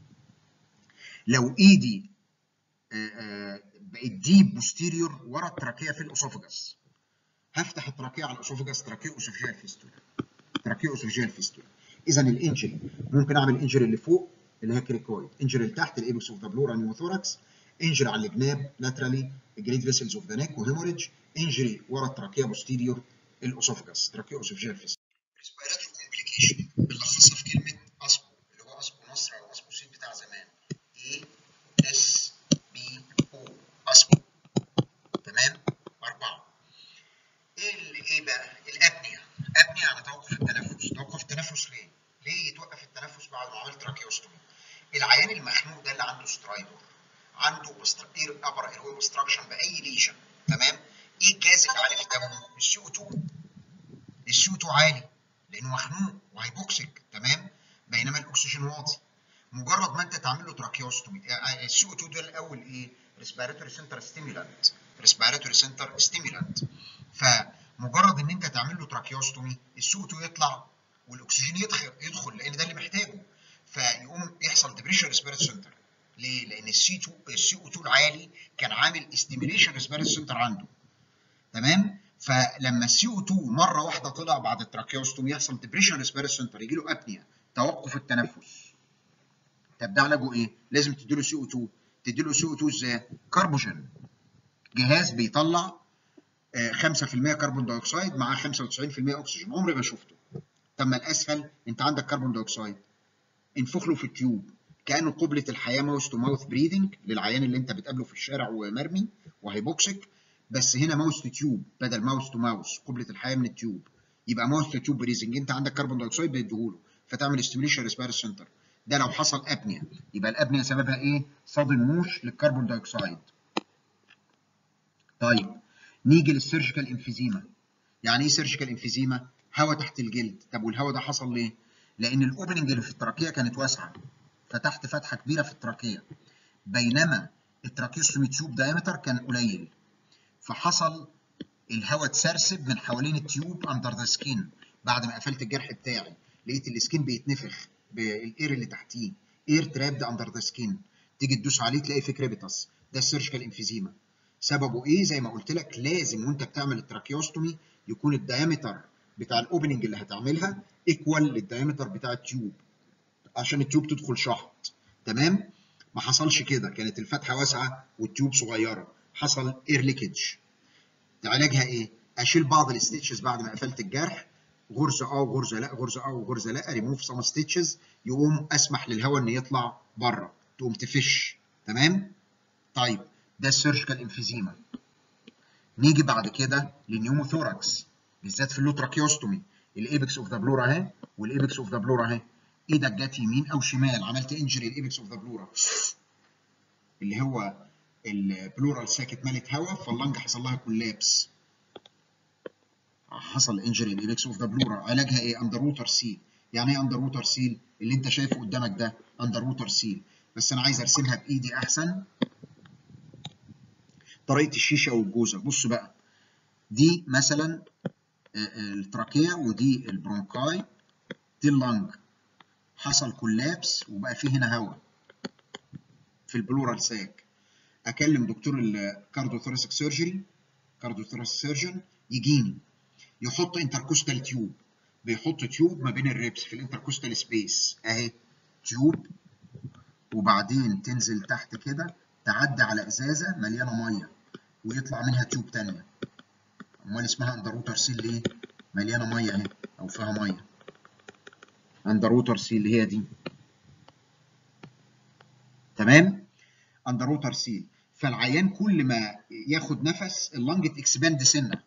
لو ايدي بقت ديب بوستيريور ورا التراكيه في الاسوفجس هفتح التراكيه على الاسوفجس تراكيه اسوفجيال فيستولا تراكيه اسوفجيال فيستولا اذا الانجري ممكن اعمل انجري اللي فوق اللي هي كريكويد انجري اللي تحت الايبكس اوف ذا بلورا نيوموثوركس انجري على الجناب لاترالي جريد فيسلز اوف ذا نيك وهيموريدج انجري ورا التراكيه بوستيريور الاسوفجس تراكيه اسوفجيال فيستولا ريسبيراتوري كومبليكيشن بنلخصها في كلمه اسبو اللي هو اسبو مصر او اسبو سيد بتاع زمان اي اس بي او اسبو تمام اربعه ايه ايه بقى الابنيه ابنيه يعني توقف التنفس توقف التنفس ليه ليه يتوقف التنفس بعد ما عملت تراكيوستومي العيان المخنوق ده اللي عنده سترايدور عنده اير ابر اير اوبستراكشن باي ليشن تمام ايه الجاز اللي عليه في دمه السي او 2 السي او 2 عالي لانه مخنوق وهيبوكسيك تمام بينما الاكسجين واطي مجرد ما انت تعمل له تراكيوستومي السي او 2 ده الاول ايه ريسبيراتوري سنتر ستيمولانت ريسبيراتوري سنتر ستيمولانت فمجرد ان انت تعمل له تراكيوستومي السي او 2 يطلع والاكسجين يدخل يدخل لان ده اللي محتاجه فيقوم يحصل ديبريشن ريسبيراتوري سنتر ليه؟ لان السي 2 السي او 2 العالي كان عامل استيميليشن ريسبيراتوري سنتر عنده تمام؟ فلما السي او 2 مره واحده طلع بعد التراكيوستومي يحصل ديبريشن ريسبيراتوري سنتر يجي له ابنيا توقف التنفس طب ده علاجه ايه؟ لازم تديله سي او 2 تديله سي او 2 ازاي؟ كربوجين جهاز بيطلع 5% كربون دايوكسيد مع 95% اكسجين عمري ما شفته طب ما الاسهل انت عندك كربون دايوكسيد انفخ له في التيوب كانه قبله الحياه ماوس تو ماوث بريذنج للعيان اللي انت بتقابله في الشارع ومرمي وهيبوكسك بس هنا ماوس تو تيوب بدل ماوس تو ماوس قبله الحياه من التيوب يبقى ماوس تو تيوب بريذنج انت عندك كربون دايوكسيد بيديهوله فتعمل ستيميليشن ريسبيرس سنتر ده لو حصل ابنيا يبقى الابنيا سببها ايه؟ صادم موش للكربون دايوكسيد. طيب نيجي للسيرجيكال انفيزيما. يعني ايه سيرجيكال انفيزيما؟ هواء تحت الجلد، طب والهواء ده حصل ليه؟ لان الاوبننج اللي في التراكيه كانت واسعه فتحت فتحه كبيره في التراكيه بينما التراكيوستومي تيوب دايمتر كان قليل فحصل الهواء اتسرسب من حوالين التيوب اندر ذا سكين بعد ما قفلت الجرح بتاعي لقيت السكين بيتنفخ بالاير اللي تحتيه اير ترابد اندر ذا سكين تيجي تدوس عليه تلاقي في كريبيتاس ده السيرجيكال انفيزيما سببه ايه زي ما قلت لك لازم وانت بتعمل التراكيوستومي يكون الدايمتر بتاع الاوبننج اللي هتعملها ايكوال للدايمتر بتاع التيوب عشان التيوب تدخل شحط تمام ما حصلش كده كانت الفتحه واسعه والتيوب صغيره حصل اير ليكج علاجها ايه اشيل بعض الستيتشز بعد ما قفلت الجرح غرزه اه وغرزه لا غرزه اه وغرزه لا ريموف سم ستيتشز يقوم اسمح للهواء ان يطلع بره تقوم تفش تمام طيب ده السيرجيكال انفيزيما نيجي بعد كده للنيوموثوركس بالذات في اللوتراكيوستومي الايبكس اوف ذا بلورا اهي والايبكس اوف ذا بلورا اهي ايدك جت يمين او شمال عملت انجري الايبكس اوف ذا بلورا اللي هو البلورال ساكت مالت هواء فاللنج حصل لها كولابس حصل انجري الايبكس اوف ذا بلورا علاجها ايه اندر ووتر سيل يعني ايه اندر ووتر سيل اللي انت شايفه قدامك ده اندر ووتر سيل بس انا عايز ارسمها بايدي احسن طريقه الشيشه والجوزه بص بقى دي مثلا التراكيه ودي البرونكاي دي اللنج حصل كولابس وبقى فيه هنا هواء في البلورال ساك اكلم دكتور الكارديوثوراسيك سيرجري كارديوثوراسيك سيرجن يجيني يحط انتركوستال تيوب بيحط تيوب ما بين الريبس في الانتركوستال سبيس اهي تيوب وبعدين تنزل تحت كده تعدي على ازازه مليانه ميه ويطلع منها تيوب ثانيه امال اسمها اندر ووتر سيل ليه؟ مليانه ميه اهي او فيها ميه اندر ووتر سيل اللي هي دي تمام؟ اندر ووتر سيل فالعيان كل ما ياخد نفس اللنج تكسباند سنه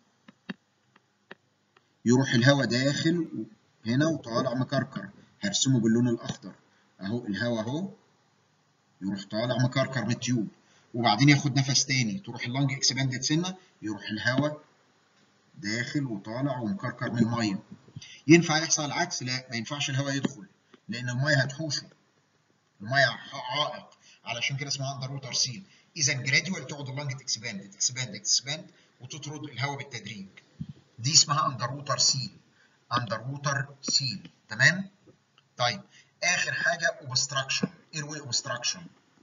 يروح الهواء داخل هنا وطالع مكركر هرسمه باللون الاخضر اهو الهواء اهو يروح طالع مكركر من التيوب وبعدين ياخد نفس تاني تروح اللنج اكسباندد سنه يروح الهواء داخل وطالع ومكركر من الميه ينفع يحصل العكس لا ما ينفعش الهواء يدخل لان الميه هتحوشه الميه عائق علشان كده اسمها اندر ووتر سيل اذا جراديوال تقعد اللنج تكسباند تكسباند تكسباند وتطرد الهواء بالتدريج دي اسمها اندر ووتر سيل اندر ووتر سيل تمام طيب اخر حاجه اوبستراكشن ايروي اوبستراكشن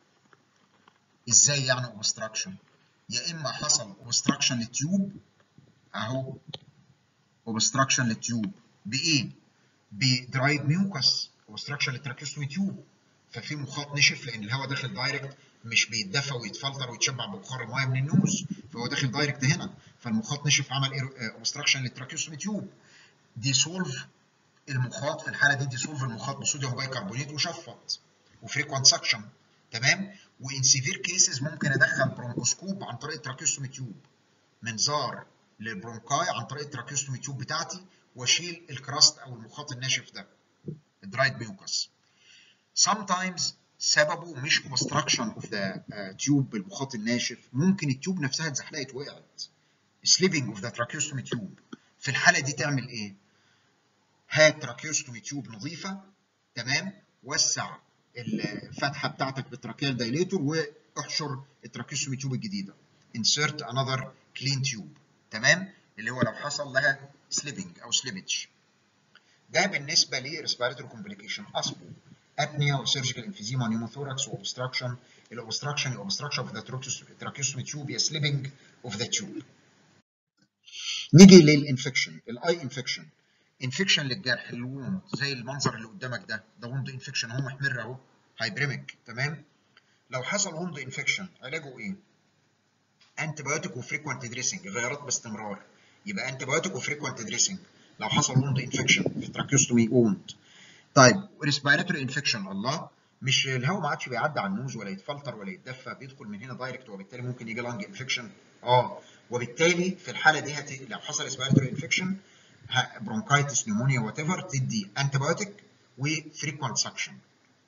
ازاي يعني اوبستراكشن يا اما حصل اوبستراكشن للتيوب اهو اوبستراكشن للتيوب بايه بدرايد ميوكس اوبستراكشن للتراكيستومي تيوب ففي مخاط نشف لان الهواء داخل دايركت مش بيتدفى ويتفلتر ويتشبع ببخار الميه من النوز فهو داخل دايركت هنا فالمخاط نشف عمل اوبستراكشن للتراكيستومي تيوب ديسولف المخاط في الحاله دي ديسولف المخاط بصوديوم بايكربونات وشفط وفريكوانت سكشن تمام وان سيفير كيسز ممكن ادخل برونكوسكوب عن طريق التراكيستومي تيوب منظار للبرونكاي عن طريق التراكيستومي تيوب بتاعتي واشيل الكراست او المخاط الناشف ده الدرايد ميوكس sometimes سببه مش obstruction of the uh, tube بالمخاط الناشف ممكن التيوب نفسها اتزحلقت وقعت slipping of the tracheostomy tube في الحاله دي تعمل ايه هات تراكيوستومي تيوب نظيفه تمام وسع الفتحه بتاعتك بالتراكيال دايليتور واحشر التراكيوستومي تيوب الجديده insert another clean tube تمام اللي هو لو حصل لها سليبنج او سليبج ده بالنسبه لريسبيراتوري كومبليكيشن اصبو ابنيا وسيرجيكال انفيزيما نيموثوركس واوبستراكشن الاوبستراكشن الاوبستراكشن اوف ذا تراكيوستومي تيوب هي سليبنج اوف ذا تيوب نيجي للانفكشن الاي انفكشن انفكشن للجرح الووند زي المنظر اللي قدامك ده ده ووند انفكشن اهو محمر اهو هايبريميك تمام لو حصل ووند انفكشن علاجه ايه انتي بايوتيك وفريكوانت دريسنج غيارات باستمرار يبقى انتي بايوتيك وفريكوانت دريسنج لو حصل ووند انفكشن في تراكيوستومي ووند طيب ريسبيراتوري انفكشن الله مش الهواء ما عادش بيعدي على النوز ولا يتفلتر ولا يتدفى بيدخل من هنا دايركت وبالتالي ممكن يجي لانج انفكشن اه وبالتالي في الحاله دي هت... لو حصل ريسبيراتوري انفكشن برونكايتس نيمونيا وات ايفر تدي انتي بايوتيك وفريكوانت سكشن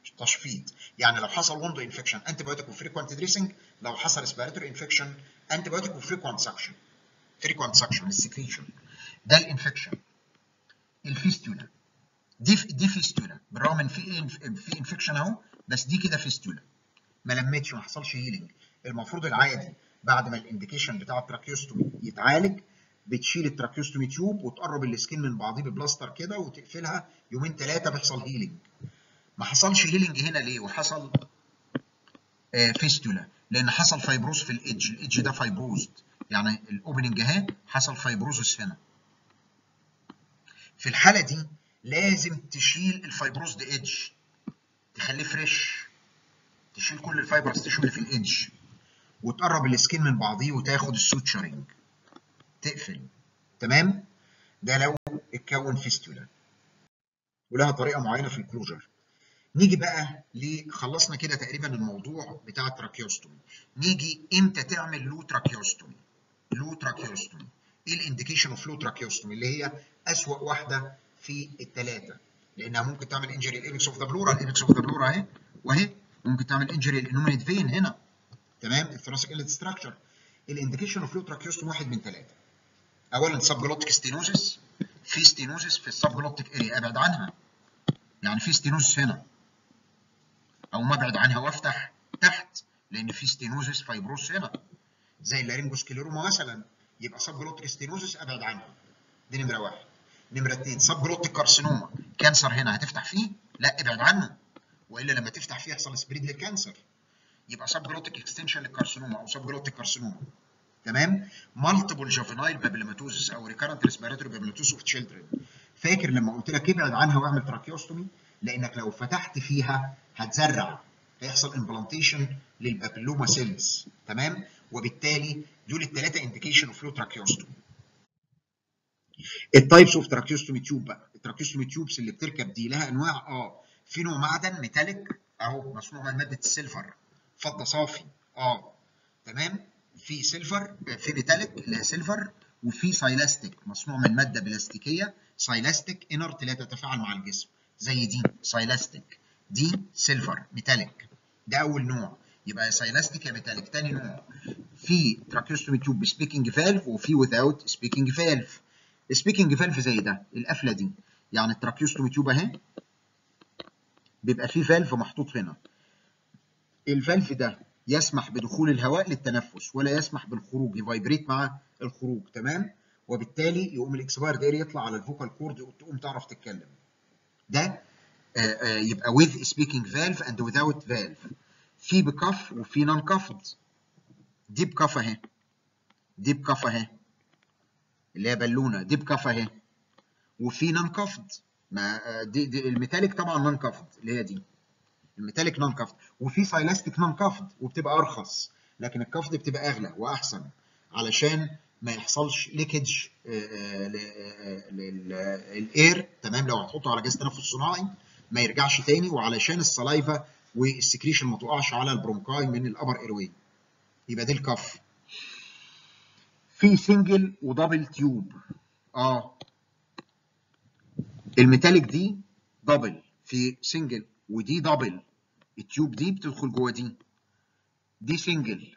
تشفيط يعني لو حصل وندو انفكشن انتي بايوتيك وفريكوانت دريسنج لو حصل ريسبيراتوري انفكشن انتي بايوتيك وفريكوانت سكشن فريكوانت سكشن السكريشن ده الانفكشن الفيستولا دي دي فيستولا بالرغم ان في في انفكشن اهو بس دي كده فيستولا ما لمتش ما حصلش هيلينج المفروض العادي بعد ما الانديكيشن بتاع التراكيوستومي يتعالج بتشيل التراكيوستومي تيوب وتقرب السكين من بعضيه ببلاستر كده وتقفلها يومين ثلاثه بيحصل هيلينج ما حصلش هيلينج هنا ليه وحصل آه فيستولا لان حصل فايبروز في الايدج الايدج ده فايبروزد يعني الاوبننج اهي حصل فايبروزس هنا في الحاله دي لازم تشيل الفايبروزد ايدج تخليه فريش تشيل كل الفايبرز تيشو اللي في الايدج وتقرب السكين من بعضيه وتاخد السوتشرنج تقفل تمام ده لو اتكون فيستولا ولها طريقه معينه في الكلوجر نيجي بقى ل خلصنا كده تقريبا الموضوع بتاع التراكيوستومي نيجي امتى تعمل لو تراكيوستومي لو تراكيوستومي ايه الانديكيشن اوف لو تراكيوستومي اللي هي اسوأ واحده في الثلاثه لانها ممكن تعمل انجري الايبكس اوف ذا بلورا الايبكس اوف ذا بلورا اهي واهي ممكن تعمل انجري الانومينيت فين هنا تمام الثراسيك اليت ستراكشر الانديكيشن اوف لو تراكيوستومي واحد من ثلاثه اولا سبجلوتيك ستينوزس في ستينوزس في السبجلوتيك اريا ابعد عنها يعني في ستينوزس هنا او ما ابعد عنها وافتح تحت لان في ستينوزس فايبروس هنا زي اللارينجوسكليروما مثلا يبقى سبجلوتيك ستينوزس ابعد عنها دي نمره واحد نمره اثنين سبجلوتيك كارسينوما كانسر هنا هتفتح فيه لا ابعد عنه والا لما تفتح فيه يحصل سبريد للكانسر يبقى سبجلوتيك اكستنشن للكارسينوما او سبجلوتيك كارسينوما تمام مالتيبل جوفينايل بابيلوماتوزس او ريكارنت ريسبيراتوري بابيلوماتوزس اوف تشيلدرن فاكر لما قلت لك ابعد عنها واعمل تراكيوستومي لانك لو فتحت فيها هتزرع هيحصل امبلانتيشن للبابيلوما سيلز تمام وبالتالي دول الثلاثه انديكيشن اوف لو تراكيوستومي التايبس اوف تراكيوستومي تيوب بقى التراكيوستومي تيوبس اللي بتركب دي لها انواع اه في نوع معدن ميتاليك اهو مصنوع من ماده السيلفر فضه صافي اه تمام في سيلفر في ميتاليك اللي هي سيلفر وفي سايلاستيك مصنوع من ماده بلاستيكيه سايلاستيك انرت لا تتفاعل مع الجسم زي دي سايلاستيك دي سيلفر ميتاليك ده اول نوع يبقى سايلاستيك يا ميتاليك تاني نوع في تراكيوستومي تيوب بسبيكنج فالف وفي وذاوت سبيكنج فالف سبيكنج فالف زي ده القفله دي يعني التراكيوستومي تيوب اهي بيبقى فيه فالف محطوط هنا الفالف ده يسمح بدخول الهواء للتنفس ولا يسمح بالخروج يفايبريت مع الخروج تمام وبالتالي يقوم الاكسباير داير يطلع على الفوكال كورد تقوم تعرف تتكلم ده آآ آآ يبقى with speaking valve and without valve في بكف وفي نون كفد دي بكف اهي دي بكف اهي اللي هي بالونه دي بكف اهي وفي نون كفد ما دي, دي الميتاليك طبعا نون كفد اللي هي دي الميتاليك نون كفد وفي سايلاستيك نون كفد وبتبقى ارخص لكن الكفد بتبقى اغلى واحسن علشان ما يحصلش ليكج للاير تمام لو هتحطه على جهاز تنفس صناعي ما يرجعش تاني وعلشان السلايفا والسكريشن ما تقعش على البرونكاي من الابر ايروي يبقى دي الكف في سنجل ودبل تيوب اه الميتاليك دي دبل في سنجل ودي دبل التيوب دي بتدخل جوه دي دي سنجل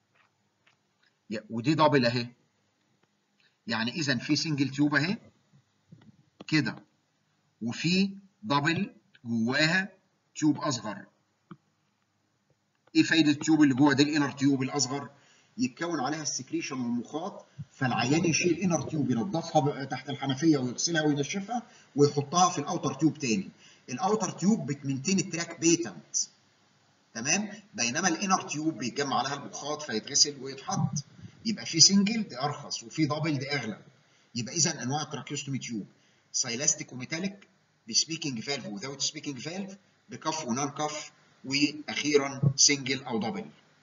ودي دبل اهي يعني اذا في سنجل تيوب اهي كده وفي دبل جواها تيوب اصغر ايه فايده التيوب اللي جوه ده الانر تيوب الاصغر يتكون عليها السكريشن والمخاط فالعيان يشيل الانر تيوب ينضفها تحت الحنفيه ويغسلها وينشفها ويحطها في الاوتر تيوب تاني الاوتر تيوب بتمنتين التراك بيتنت تمام بينما الانر تيوب بيتجمع عليها المخاط فيتغسل ويتحط يبقى في سنجل دي ارخص وفي دبل دي اغلى يبقى اذا انواع التراكيوستومي تيوب سايلاستيك وميتاليك بسبيكنج فالف وذاوت سبيكنج فالف بكف ونون كف واخيرا سنجل او دبل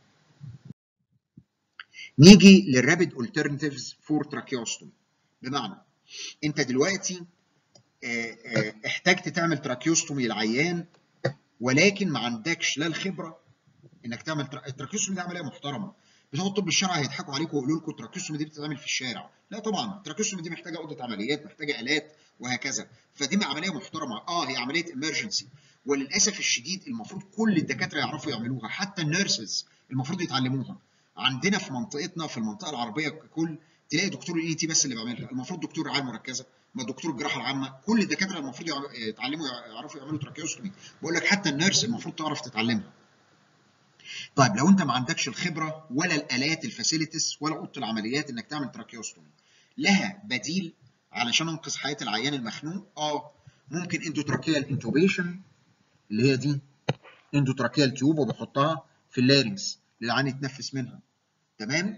نيجي للرابيد alternatives فور تراكيوستومي بمعنى انت دلوقتي احتجت تعمل تراكيوستومي للعيان ولكن ما عندكش لا الخبره انك تعمل التراكيوستومي دي عمليه محترمه بتوع الطب الشرعي هيضحكوا عليكم ويقولوا لكم التراكيوستومي دي بتتعمل في الشارع لا طبعا التراكيوستومي دي محتاجه اوضه عمليات محتاجه الات وهكذا فدي عمليه محترمه اه هي عمليه امرجنسي وللاسف الشديد المفروض كل الدكاتره يعرفوا يعملوها حتى النيرسز المفروض يتعلموها عندنا في منطقتنا في المنطقه العربيه ككل تلاقي دكتور الاي تي بس اللي بيعملها المفروض دكتور رعايه مركزه ما دكتور الجراحه العامه كل الدكاتره المفروض يتعلموا يعرفوا يعملوا تراكيوستومي بقول لك حتى النيرس المفروض تعرف تتعلمها طيب لو انت ما عندكش الخبره ولا الالات الفاسيلتيز ولا اوضه العمليات انك تعمل تراكيوستومي لها بديل علشان انقذ حياه العيان المخنوق اه ممكن اندوتراكيال انتوبيشن اللي هي دي اندوتراكيال تيوب وبحطها في اللارنجز للعيان يتنفس منها تمام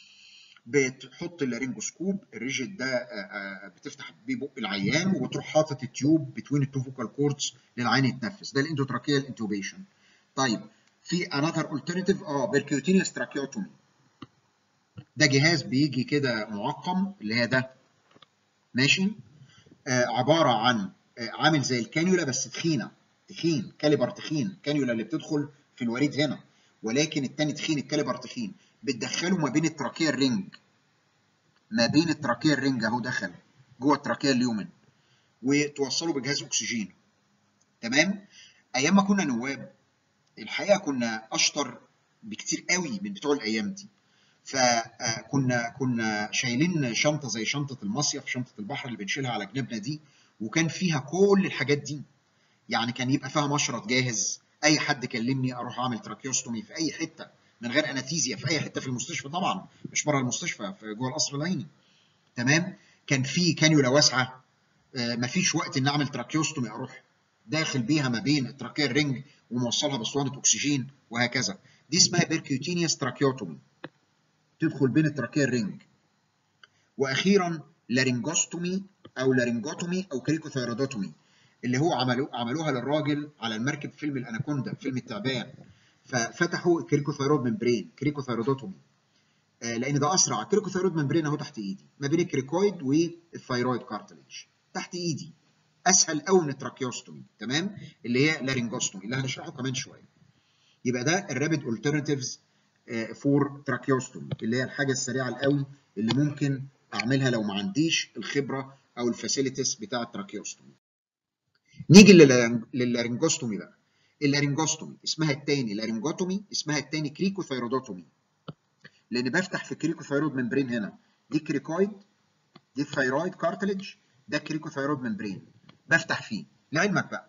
بتحط اللارنجوسكوب الريجيد ده بتفتح بيه بق العيان وبتروح حاطط التيوب بتوين التو فوكال كوردز للعيان يتنفس ده الاندوتراكيال انتوبيشن طيب في انذر الترناتيف اه بيركيوتينيوس تراكيوتومي ده جهاز بيجي كده معقم اللي هي ده ماشي آه عباره عن آه عامل زي الكانيولا بس تخينه تخين كاليبر تخين كانيولا اللي بتدخل في الوريد هنا ولكن التاني تخين الكاليبر تخين بتدخله ما بين التراكيه الرينج ما بين التراكيه الرينج اهو دخل جوه التراكيه اليومن وتوصله بجهاز اكسجين تمام ايام ما كنا نواب الحقيقه كنا اشطر بكتير قوي من بتوع الايام دي فكنا كنا شايلين شنطه زي شنطه المصيف شنطه البحر اللي بنشيلها على جنبنا دي وكان فيها كل الحاجات دي يعني كان يبقى فيها مشرط جاهز اي حد كلمني اروح اعمل تراكيوستومي في اي حته من غير انستيزيا في اي حته في المستشفى طبعا مش بره المستشفى في جوه القصر العيني تمام كان في كانيولا واسعه آه مفيش وقت ان اعمل تراكيوستومي اروح داخل بيها ما بين التراكيه الرنج وموصلها باسطوانه اكسجين وهكذا دي اسمها بيركيوتينيوس تراكيوتومي تدخل بين التراكيه الرنج واخيرا لارنجوستومي او لارنجوتومي او كريكوثيرودوتومي اللي هو عملوه عملوها للراجل على المركب فيلم الاناكوندا فيلم التعبان ففتحوا الكريكوثيرود ممبرين كريكوثيرودوتومي آه لان ده اسرع الكريكوثيرود ممبرين اهو تحت ايدي ما بين الكريكويد والثيرويد كارتليج تحت ايدي اسهل قوي من التراكيوستومي تمام اللي هي لارنجوستومي اللي هنشرحه كمان شويه يبقى ده الرابيد الترناتيفز فور تراكيوستومي اللي هي الحاجه السريعه القوي اللي ممكن اعملها لو ما عنديش الخبره او الفاسيلتيز بتاع التراكيوستومي نيجي لللارنجوستومي بقى اللارنجوستومي اسمها التاني لارنجوتومي اسمها التاني كريكوثيرودوتومي لان بفتح في كريكوثيرود ممبرين هنا دي كريكويد دي الثيرويد كارتليج ده كريكوثيرود ممبرين بفتح فيه لعلمك بقى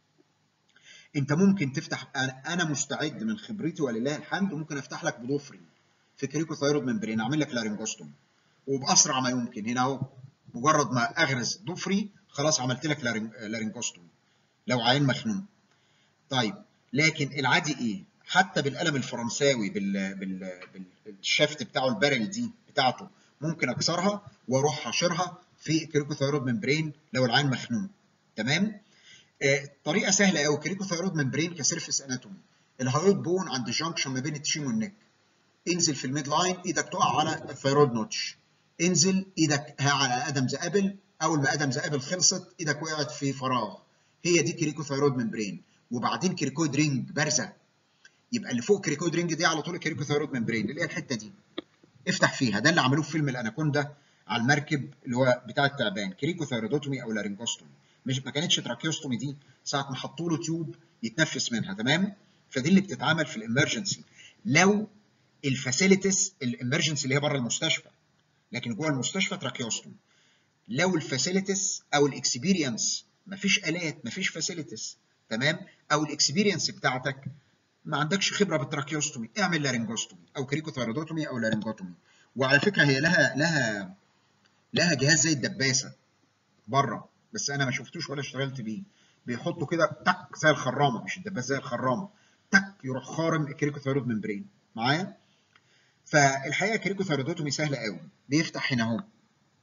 انت ممكن تفتح انا مستعد من خبرتي ولله الحمد ممكن افتح لك بضفري في كريكوثيرود ممبرين اعمل لك لارنجوستومي وباسرع ما يمكن هنا اهو مجرد ما اغرز ضفري خلاص عملت لك لارنجوستومي لو عين مخنوق طيب لكن العادي ايه حتى بالقلم الفرنساوي بال... بال... بالشفت بتاعه البارل دي بتاعته ممكن اكسرها واروح حاشرها في كريكوثيرود ممبرين لو العين مخنوق تمام آه طريقه سهله قوي كريكوثيرود ممبرين كسيرفيس اناتومي الهايوت بون عند الجنكشن ما بين التشيم والنك انزل في الميد لاين ايدك تقع على الثيرويد نوتش انزل ايدك على ادم ابل اول ما ادم ابل خلصت ايدك وقعت في فراغ هي دي كريكوثيرود ممبرين وبعدين كريكويد رينج بارزه يبقى اللي فوق كريكويد رينج دي على طول كريكوثيرود ممبرين اللي هي الحته دي افتح فيها ده اللي عملوه في فيلم الاناكوندا على المركب اللي هو بتاع التعبان كريكوثيرودوتومي او لارنجوستومي مش ما كانتش تراكيوستومي دي ساعه ما حطوا له تيوب يتنفس منها تمام فدي اللي بتتعمل في الامرجنسي لو الفاسيلتيز الامرجنسي اللي هي بره المستشفى لكن جوه المستشفى تراكيوستومي لو الفاسيلتيز او الاكسبيرينس مفيش الات مفيش فاسيلتيز تمام او الاكسبيرينس بتاعتك ما عندكش خبره بالتراكيوستومي اعمل لارنجوستومي او كريكوثيرودوتومي او لارنجوتومي وعلى فكره هي لها لها لها جهاز زي الدباسه بره بس انا ما شفتوش ولا اشتغلت بيه بيحطوا كده تك زي الخرامه مش الدباسه زي الخرامه تك يروح خارم الكريكوثيرود ممبرين معايا فالحقيقه كريكوثيرودوتومي سهله قوي بيفتح هنا اهو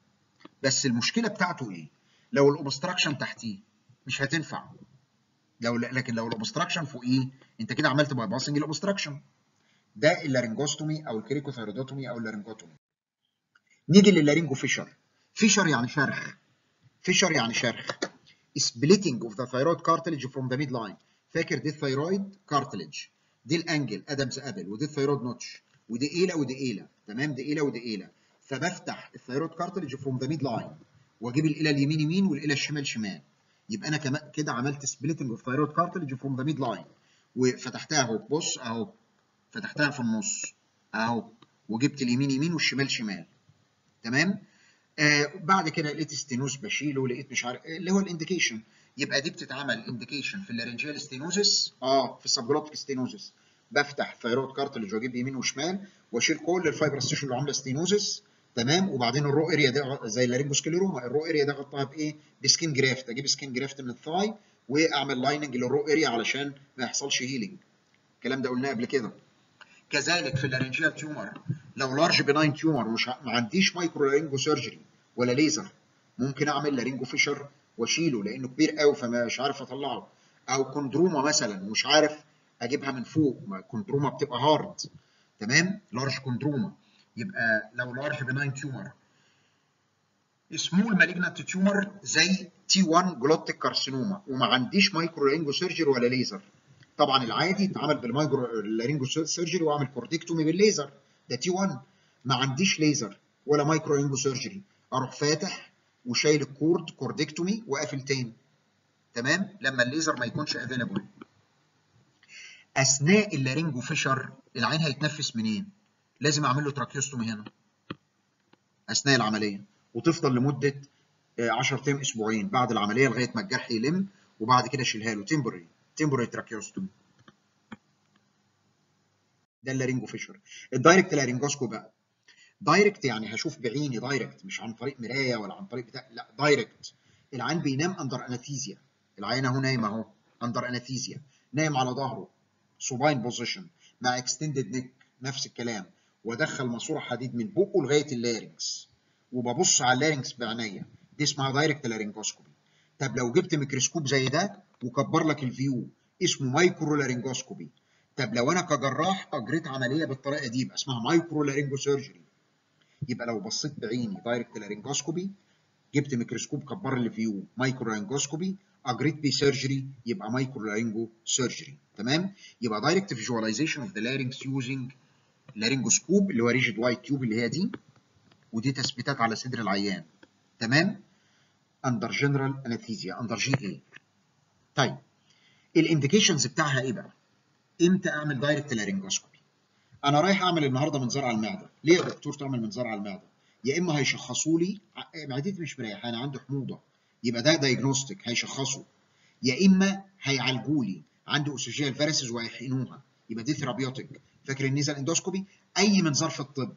بس المشكله بتاعته ايه لو الاوبستراكشن تحتيه مش هتنفع لو لكن لو الاوبستراكشن فوقيه انت كده عملت باي باسنج الاوبستراكشن ده اللارنجوستومي او الكريكوثيرودوتومي او اللارنجوتومي نيجي لللارنجو فيشر فيشر يعني شرخ فيشر يعني شرخ splitting of the thyroid cartilage from the midline فاكر دي الثيرويد كارتلج دي الانجل ادمز ابل ودي الثيرويد نوتش ودي ايله ودي ايله تمام دي ايله ودي ايله فبفتح الثيرويد كارتلج فروم ذا ميد لاين واجيب الاله اليمين يمين والاله الشمال شمال يبقى انا كمان كده عملت سبليتنج اوف ثايرويد كارتلج فروم ذا ميد لاين وفتحتها اهو بص اهو فتحتها في النص اهو وجبت اليمين يمين والشمال شمال تمام آه بعد كده لقيت ستينوز بشيله لقيت مش عارف اللي هو الانديكيشن يبقى دي بتتعمل انديكيشن في اللارنجيال ستينوزس اه في السبجلوتيك ستينوزس بفتح ثايرويد كارتلج واجيب يمين وشمال واشيل كل الفايبرس تيشو اللي عامله ستينوزس تمام وبعدين الرو اريا ده زي اللارنجوسكليروما الرو اريا ده غطاها بايه؟ بسكين جرافت اجيب سكين جرافت من الثاي واعمل لايننج للرو اريا علشان ما يحصلش هيلينج الكلام ده قلناه قبل كده كذلك في اللارنجيال تيومر لو لارج بناين تيومر مش ع- ما عنديش مايكرو لارنجو سيرجري ولا ليزر ممكن اعمل لارنجو فيشر واشيله لانه كبير قوي فمش عارف اطلعه او كوندروما مثلا مش عارف اجيبها من فوق ما كوندروما بتبقى هارد تمام لارج كوندروما يبقى لو لارج بناين تيومر سمول مالجنت تيومر زي تي 1 جلوتيك كارسينوما وما عنديش مايكرو لارنجو سيرجري ولا ليزر طبعا العادي اتعمل بالمايكرو لارنجو سيرجري واعمل كورديكتومي بالليزر ده تي 1 ما عنديش ليزر ولا مايكرو لارنجو سيرجري اروح فاتح وشايل الكورد كورديكتومي وقافل تاني تمام لما الليزر ما يكونش افيلابل اثناء اللارنجو فيشر العين هيتنفس منين لازم اعمل له تراكيوستومي هنا اثناء العمليه وتفضل لمده 10 ايام اسبوعين بعد العمليه لغايه ما الجرح يلم وبعد كده اشيلها له تمبري تمبري تراكيوستومي ده اللارينجو فيشر الدايركت لارينجوسكو بقى دايركت يعني هشوف بعيني دايركت مش عن طريق مرايه ولا عن طريق بتاع لا دايركت العين بينام اندر اناثيزيا العين اهو نايم اهو اندر اناثيزيا نايم على ظهره سوباين بوزيشن مع اكستندد نيك نفس الكلام وادخل ماسوره حديد من بقه لغايه اللارنكس وببص على اللارنكس بعينيا دي اسمها دايركت لارنجوسكوبي طب لو جبت ميكروسكوب زي ده وكبر لك الفيو اسمه مايكرو لارنجوسكوبي طب لو انا كجراح اجريت عمليه بالطريقه دي يبقى اسمها مايكرو لارنجو سيرجري يبقى لو بصيت بعيني دايركت لارنجوسكوبي جبت ميكروسكوب كبر لي فيو مايكرو لارنجوسكوبي اجريت بي سيرجري يبقى مايكرو لارنجو سيرجري تمام يبقى دايركت فيجواليزيشن اوف ذا لارنكس يوزنج لارنجوسكوب اللي هو ريجيد وايت تيوب اللي هي دي ودي تثبيتات على صدر العيان تمام اندر جنرال انستيزيا اندر جي اي طيب الانديكيشنز بتاعها ايه بقى امتى اعمل دايركت لارنجوسكوبي انا رايح اعمل النهارده منظار على المعده ليه يا دكتور تعمل منظار على المعده يا اما هيشخصوا لي معدتي مش مريحه انا عندي حموضه يبقى ده دايجنوستيك هيشخصوا يا اما هيعالجوا لي عندي اسوجيال فيروسز وهيحقنوها يبقى دي ثيرابيوتيك فاكر النيزل اندوسكوبي اي منظار في الطب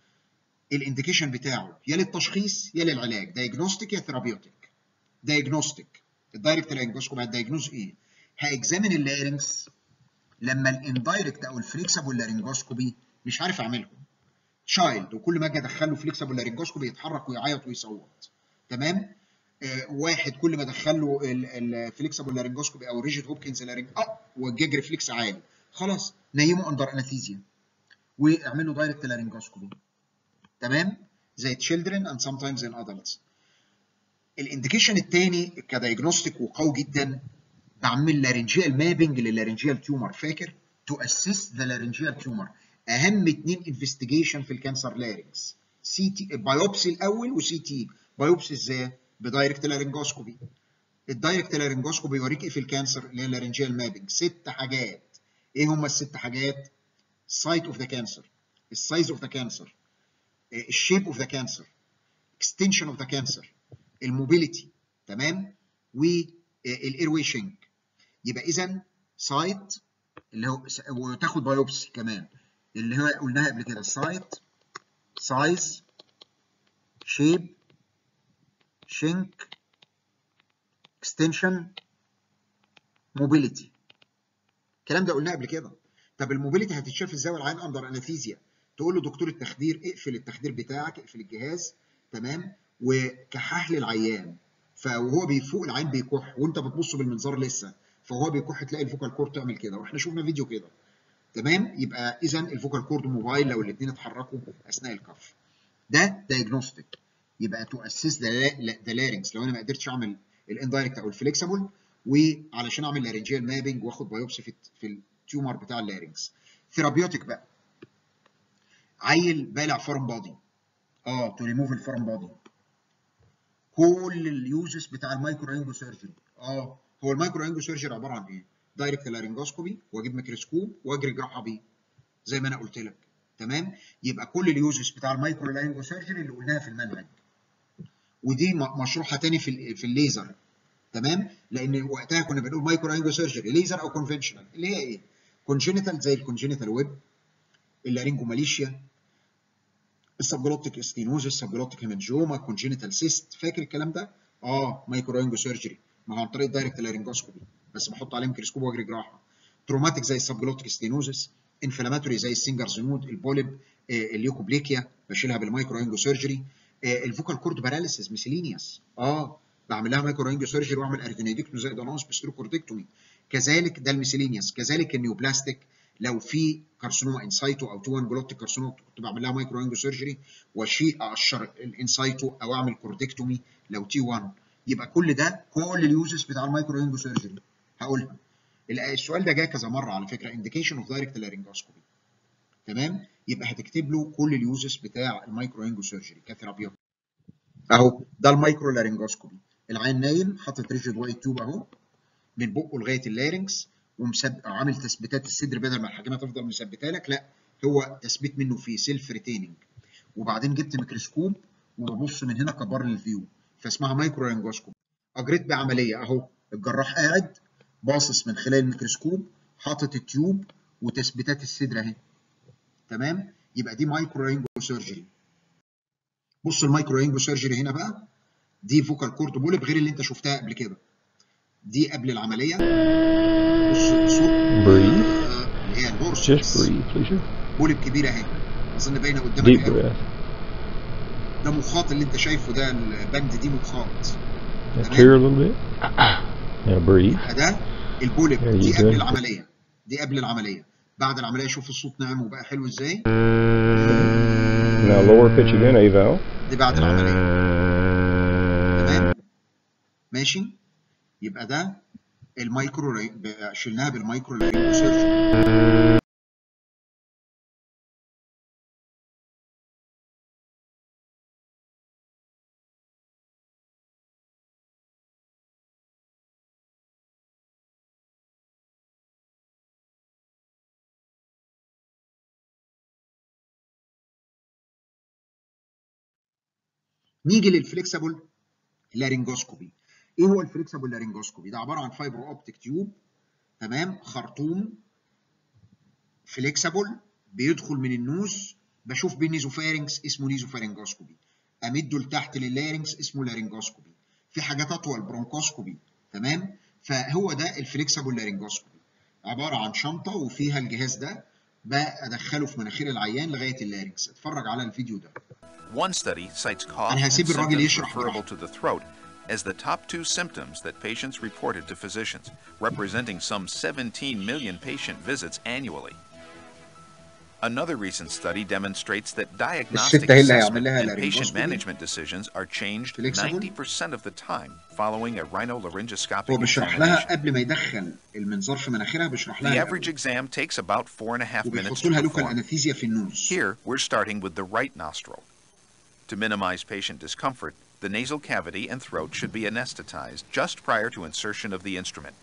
الانديكيشن بتاعه يا للتشخيص يا للعلاج دايجنوستيك يا ثيرابيوتيك دايجنوستيك الدايركت لارنجوسكوبي هتدايجنوز ايه هاكزامن اللارنكس لما الاندايركت او الفليكسبل لارنجوسكوبي مش عارف اعملهم تشايلد وكل ما اجي ادخله فليكسبل لارنجوسكوبي يتحرك ويعيط ويصوت تمام آه واحد كل ما ادخله الفليكسبل لارنجوسكوبي او ريجيد هوبكنز لارنج اه والجيج ريفلكس عالي خلاص نيمه اندر انستيزيا واعمل له دايركت لارنجوسكوبي تمام زي children and sometimes in adults الانديكيشن الثاني كدايجنوستيك وقوي جدا بعمل لارنجيال مابنج للارنجيال تيومر فاكر تو اسيس ذا لارنجيال تيومر اهم اثنين انفستيجيشن في الكانسر لارنجز سي تي بايوبسي الاول وسي تي بايوبسي ازاي بدايركت لارنجوسكوبي الدايركت لارنجوسكوبي يوريك ايه في الكانسر اللي هي لارنجيال مابنج ست حاجات ايه هم الست حاجات سايت اوف ذا كانسر السايز اوف ذا كانسر الشيب اوف ذا كانسر اكستنشن اوف ذا كانسر الموبيليتي تمام والايروي شينك يبقى اذا سايت اللي هو وتاخد بايوبسي كمان اللي هو قلناها قبل كده سايت سايز شيب شينك اكستنشن موبيليتي الكلام ده قلناه قبل كده طب الموبيليتي هتتشاف ازاي والعين اندر انستيزيا تقول له دكتور التخدير اقفل التخدير بتاعك اقفل الجهاز تمام وكحح لي العيان فوهو بيفوق العين بيكح وانت بتبص بالمنظار لسه فهو بيكح تلاقي الفوكال كورد تعمل كده واحنا شفنا فيديو كده تمام يبقى اذا الفوكال كورد موبايل لو الاثنين اتحركوا اثناء الكف ده دايجنوستيك يبقى تو اسيس ذا لارنكس لو انا ما قدرتش اعمل الاندايركت او الفليكسبل وعلشان اعمل لارنجيال مابنج واخد بايوبسي في في التيومر بتاع اللارنكس ثيرابيوتيك بقى عيل بالع فورم بادي اه تو ريموف الفورم بادي كل اليوزز بتاع المايكرو رينجو سيرجري اه هو المايكرو انجو سيرجري عباره عن ايه؟ دايركت لارنجوسكوبي واجيب ميكروسكوب واجري جراحه بيه زي ما انا قلت لك تمام يبقى كل اليوزز بتاع المايكرو لارنجو سيرجري اللي قلناها في المنهج ودي مشروحه تاني في في الليزر تمام لان وقتها كنا بنقول مايكرو انجو سيرجري ليزر او كونفنشنال اللي هي ايه كونجينيتال زي الكونجينيتال ويب اللارينجوماليشيا السبجلوتيك استينوزس السبجلوتيك هيمانجيوما كونجينيتال سيست فاكر الكلام ده اه مايكرو انجو سيرجري ما هو عن طريق دايركت لارينجوسكوبي بس بحط عليه ميكروسكوب واجري جراحه تروماتيك زي السبجلوتيك ستينوزس انفلاماتوري زي السنجرز نود البوليب آه اليوكوبليكيا بشيلها بالمايكرو انجو سيرجري آه الفوكال كورد باراليسيس ميسيلينيوس اه بعمل لها مايكرو انجو سيرجري واعمل ارجونيدكتومي زي دانوس بستروكوردكتومي كذلك ده الميسيلينيوس كذلك النيوبلاستيك لو في كارسينوما انسايتو او تو جلوتيك كارسينوما كنت بعمل لها مايكرو انجو سيرجري واشيء اقشر الانسايتو او اعمل كوردكتومي لو تي 1 يبقى كل ده كل اليوزز بتاع المايكرو انجو سيرجري هقولها السؤال ده جه كذا مره على فكره انديكيشن اوف دايركت لارنجوسكوبي تمام يبقى هتكتب له كل اليوزز بتاع المايكرو انجو سيرجري كافر ابيض اهو ده المايكرو لارنجوسكوبي العين نايم حاطط ريجيد وايت تيوب اهو من بقه لغايه اللارنكس ومثبت عامل تثبيتات الصدر بدل ما الحاجمه تفضل مثبته لك لا هو تثبيت منه فيه سيلف ريتيننج وبعدين جبت ميكروسكوب وببص من هنا كبر لي الفيو فاسمها مايكرو لارنجوسكوب اجريت بعمليه اهو الجراح قاعد باصص من خلال الميكروسكوب حاطط التيوب وتثبيتات الصدر اهي تمام يبقى دي مايكرو رينجو سيرجري بص المايكرو رينجو سيرجري هنا بقى دي فوكال كورد بولب غير اللي انت شفتها قبل كده دي قبل العمليه بص الصوت Breathe. اللي هي Just البورسكس breathe, please. بولب كبيره اهي اظن باينه Deep قدامك قوي breath. ده مخاط اللي انت شايفه ده البند دي مخاط Now تمام. clear a little bit. Now breathe. يبقى ده البولب There دي you قبل go. العمليه دي قبل العمليه بعد العمليه شوف الصوت ناعم وبقى حلو ازاي Now lower pitch again, A دي بعد العمليه تمام ماشي يبقى ده المايكرو ري- ب- شلناها بالمايكرو لارينجو سيرجري نيجي للفليكسبل لارينجوسكوبي ايه هو الفليكسبل لارينجوسكوبي ده عباره عن فايبرو اوبتيك تيوب تمام خرطوم فليكسبل بيدخل من النوز بشوف بيه نيزوفارينكس اسمه نيزوفارينجوسكوبي امده لتحت لللارينكس اسمه لارينجوسكوبي في حاجات اطول برونكوسكوبي تمام فهو ده الفليكسبل لارينجوسكوبي عباره عن شنطه وفيها الجهاز ده بدخله في مناخير العيان لغايه اللارينكس اتفرج على الفيديو ده One study cites cough أنا and هسيب الراجل symptoms يشرح referable براحته. to the throat as the top two symptoms that patients reported to physicians, representing some 17 million patient visits annually. Another recent study demonstrates that diagnostic الست هي اللي assessment هيعمل لها and patient laryngoscopy. management decisions are changed Flexible. 90% of the time following a هو rhinolaryngoscopic بيشرح لها examination. قبل ما يدخل المنظار في مناخيرها بيشرح The لها average exam takes about four and a half minutes وبيحط to لها لوكال perform. انستيزيا في النوز Here, we're starting with the right nostril. To minimize patient discomfort, the nasal cavity and throat should be anesthetized just prior to insertion of the instrument.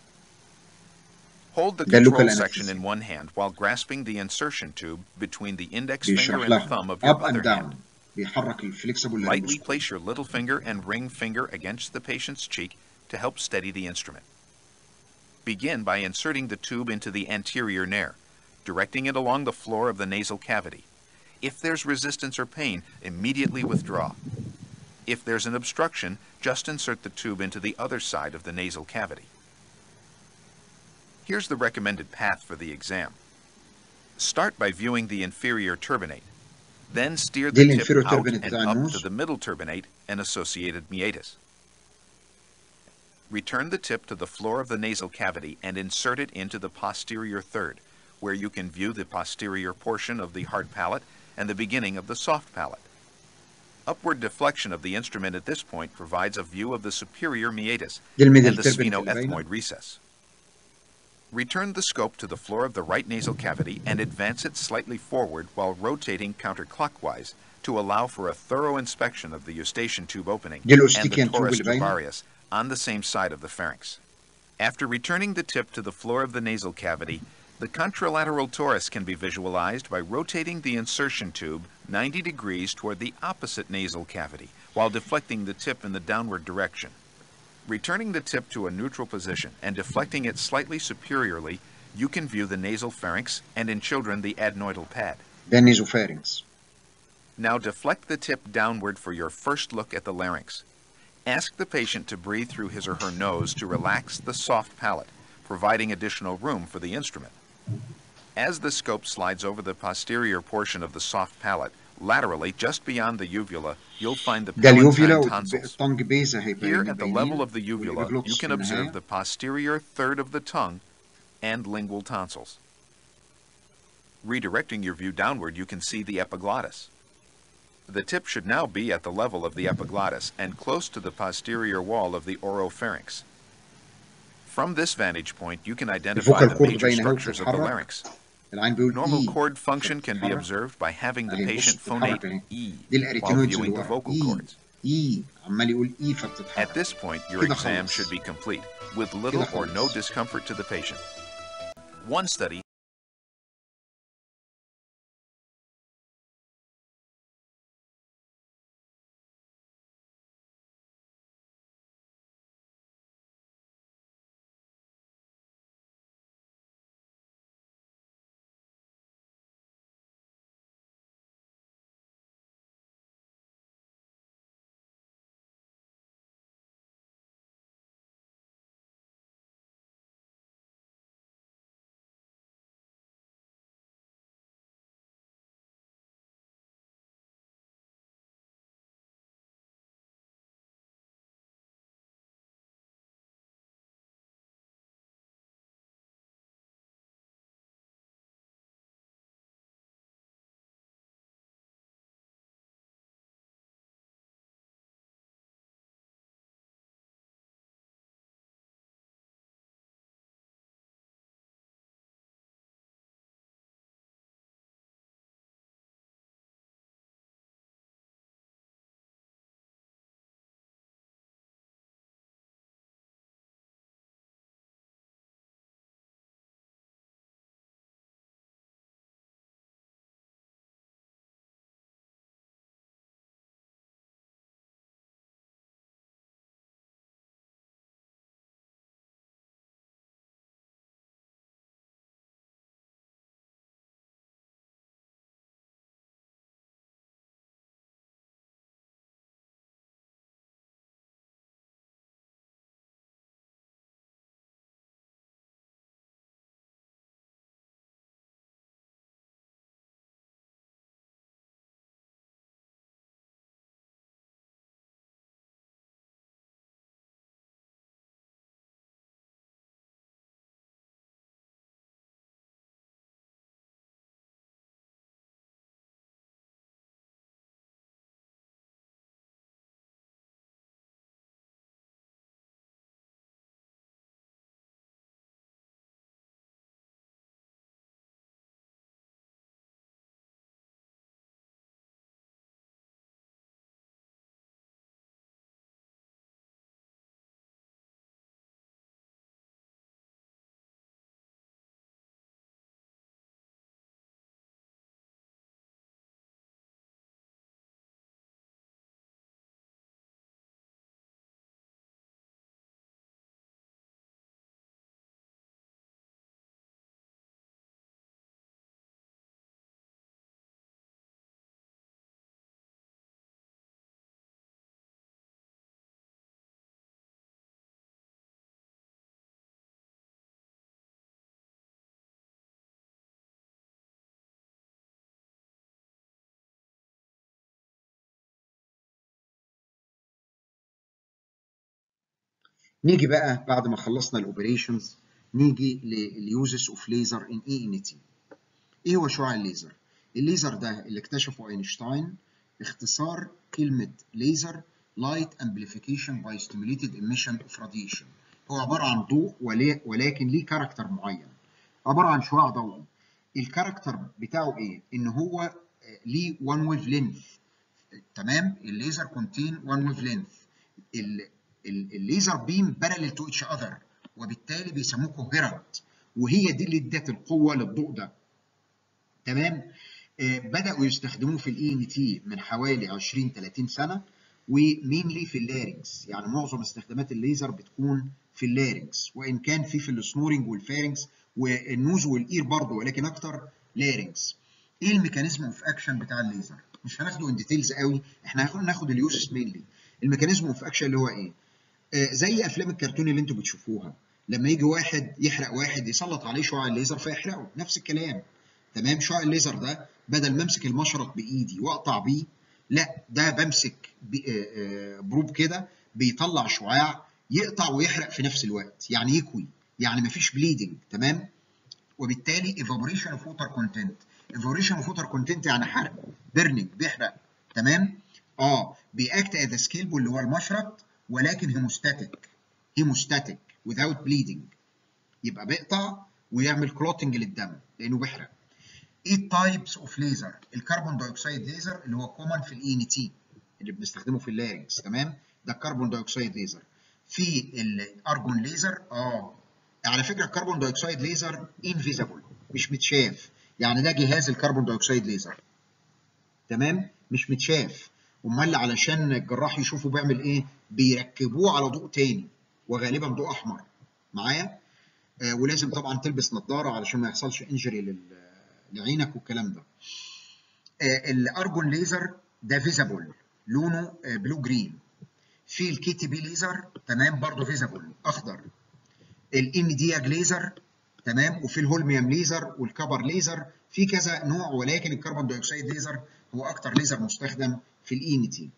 Hold the ده local control section anesthesia. in one hand while grasping the insertion tube between the index بيشرح finger and لها thumb of your اب اند other داون hand. بيحرك الفليكسبل Lightly لارينجوسكوبي place your little finger and ring finger against the patient's cheek to help steady the instrument. Begin by inserting the tube into the anterior nair, directing it along the floor of the nasal cavity. If there's resistance or pain, immediately withdraw. If there's an obstruction, just insert the tube into the other side of the nasal cavity. Here's the recommended path for the exam. Start by viewing the inferior turbinate. Then steer دي the tip الانفيريور out turbinate and بتاع up to النوز the middle turbinate and associated meatus. Return the tip to the floor of the nasal cavity and insert it into the posterior third, where you can view the posterior portion of the hard palate and the beginning of the soft palate. Upward deflection of the instrument at this point provides a view of the superior meatus دي الميدل and the تيربنت اللي باينه sphenoethmoid recess. Return the scope to the floor of the right nasal cavity and advance it slightly forward while rotating counterclockwise to allow for a thorough inspection of the eustachian tube opening دي and the الاوستيكيان تيوب torus اللي باينه tubarius on the same side of the pharynx. After returning the tip to the floor of the nasal cavity, the contralateral torus can be visualized by rotating the insertion tube 90 degrees toward the opposite nasal cavity while deflecting the tip in the downward direction. Returning the tip to a neutral position and deflecting it slightly superiorly, you can view the nasal pharynx and in children the adenoidal pad. ده النيزوفارنكس Now deflect the tip downward for your first look at the larynx. Ask the patient to breathe through his or her nose to relax the soft palate, providing additional room for the instrument. As the scope slides over the posterior portion of the soft palate, laterally just beyond the uvula, you'll find the ده اليوفيلا palatine tonsils. والطنج بيزا هيبقى Here at the باينين level of the uvula, you والإبيجلوتس can في observe النهاية. the posterior third of the tongue and lingual tonsils. Redirecting your view downward, you can see the epiglottis. The tip should now be at the level of the epiglottis and close to the posterior wall of the oropharynx. From this vantage point, you can identify الفوكال the كورد major باين اهو structures of the بتتحرك larynx. العين بيقول Normal اي chord function can be بتتحرك. observed by having the أهي بص patient بتتحرك phonate أهي. E دي while الاريتينويدز viewing اللي the ورا vocal اي cords. اي عمال يقول اي At فبتتحرك this point, your كده exam خلاص. should be complete, with little or no خلاص. discomfort to the patient. One study نيجي بقى بعد ما خلصنا الاوبريشنز نيجي لليوزز اوف ليزر ان اي ان تي ايه هو شعاع الليزر الليزر ده اللي اكتشفه اينشتاين اختصار كلمه ليزر لايت امبليفيكيشن باي ستيميوليتد ايميشن اوف راديشن هو عباره عن ضوء ولي- ولكن ليه كاركتر معين عباره عن شعاع ضوئي الكاركتر بتاعه ايه ان هو آه، ليه وان ويف لينث تمام الليزر كونتين وان ويف لينث الليزر بيم parallel to each other وبالتالي بيسموه كوهيرنت وهي دي اللي ادت القوه للضوء ده تمام آه بداوا يستخدموه في الاي ان تي من حوالي 20 30 سنه ومينلي في اللارنكس يعني معظم استخدامات الليزر بتكون في اللارنكس وان كان في في السنورنج والفارنكس والنوز والاير برضه ولكن اكتر لارنكس ايه الميكانيزم اوف اكشن بتاع الليزر مش هناخده ان ديتيلز قوي احنا هناخد اليوزز مينلي الميكانيزم اوف اكشن اللي هو ايه آه زي افلام الكرتون اللي انتوا بتشوفوها لما يجي واحد يحرق واحد يسلط عليه شعاع الليزر فيحرقه نفس الكلام تمام شعاع الليزر ده بدل ما امسك المشرط بايدي واقطع بيه لا ده بمسك بروب كده بيطلع شعاع يقطع ويحرق في نفس الوقت يعني يكوي يعني مفيش بليدنج تمام وبالتالي evaporation of water content evaporation of water content يعني حرق بيرنينج بيحرق تمام اه بيأكت as a scalpel اللي هو المشرط ولكن هيموستاتيك هيموستاتيك without bleeding يبقى بيقطع ويعمل كلوتنج للدم لانه بيحرق ايه تايبس اوف ليزر الكربون دايوكسيد ليزر اللي هو كومن في الاي ان تي اللي بنستخدمه في اللارنكس تمام ده الكربون دايوكسيد ليزر في الارجون ليزر اه على فكره الكربون دايوكسيد ليزر انفيزبل مش متشاف يعني ده جهاز الكربون دايوكسيد ليزر تمام مش متشاف امال علشان الجراح يشوفه بيعمل ايه بيركبوه على ضوء تاني وغالبا ضوء احمر معايا آه ولازم طبعا تلبس نظاره علشان ما يحصلش انجري لل لعينك والكلام ده. آه الارجون ليزر ده فيزابل لونه آه بلو جرين. في الكي تي بي ليزر تمام برضه فيزابل اخضر. الان دياج ليزر تمام وفي الهولميوم ليزر والكبر ليزر في كذا نوع ولكن الكربون دايوكسيد ليزر هو اكتر ليزر مستخدم في الاي ان تي.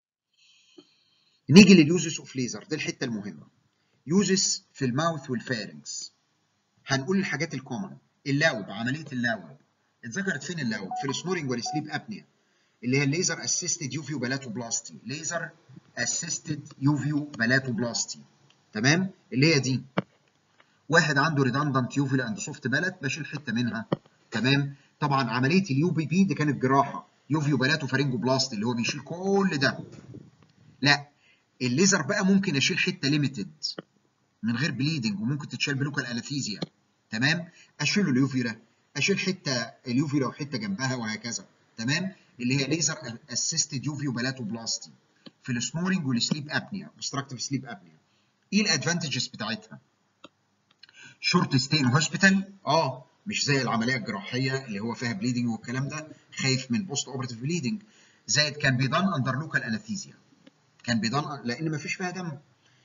نيجي لليوزز اوف ليزر دي الحته المهمه. يوزز في الماوث والفارنكس. هنقول الحاجات الكومن اللاوب عمليه اللاوب اتذكرت فين اللاوب؟ في السنورنج والسليب ابنيا اللي هي الليزر اسيستد يوفيو بالاتوبلاستي ليزر اسيستد يوفيو بالاتوبلاستي تمام؟ اللي هي دي واحد عنده ريدندنت يوفيل اند سوفت بالات بشيل حته منها تمام؟ طبعا عمليه اليو بي بي دي كانت جراحه يوفيو بالاتو فارينجو بلاستي اللي هو بيشيل كل ده لا الليزر بقى ممكن اشيل حته ليميتد من غير بليدنج وممكن تتشال بلوكال انستيزيا تمام اشيل اليوفيلا اشيل حته اليوفيلا وحته جنبها وهكذا تمام اللي هي ليزر اسيستد يوفيو بالاتوبلاستي في السنورنج والسليب ابنيا obstructive سليب ابنيا ايه الادفانتجز بتاعتها شورت ستي ان هوسبيتال اه مش زي العمليه الجراحيه اللي هو فيها بليدنج والكلام ده خايف من بوست اوبرتيف بليدنج زائد كان بيدان اندر لوكال انستيزيا كان بيدان لان ما فيش فيها دم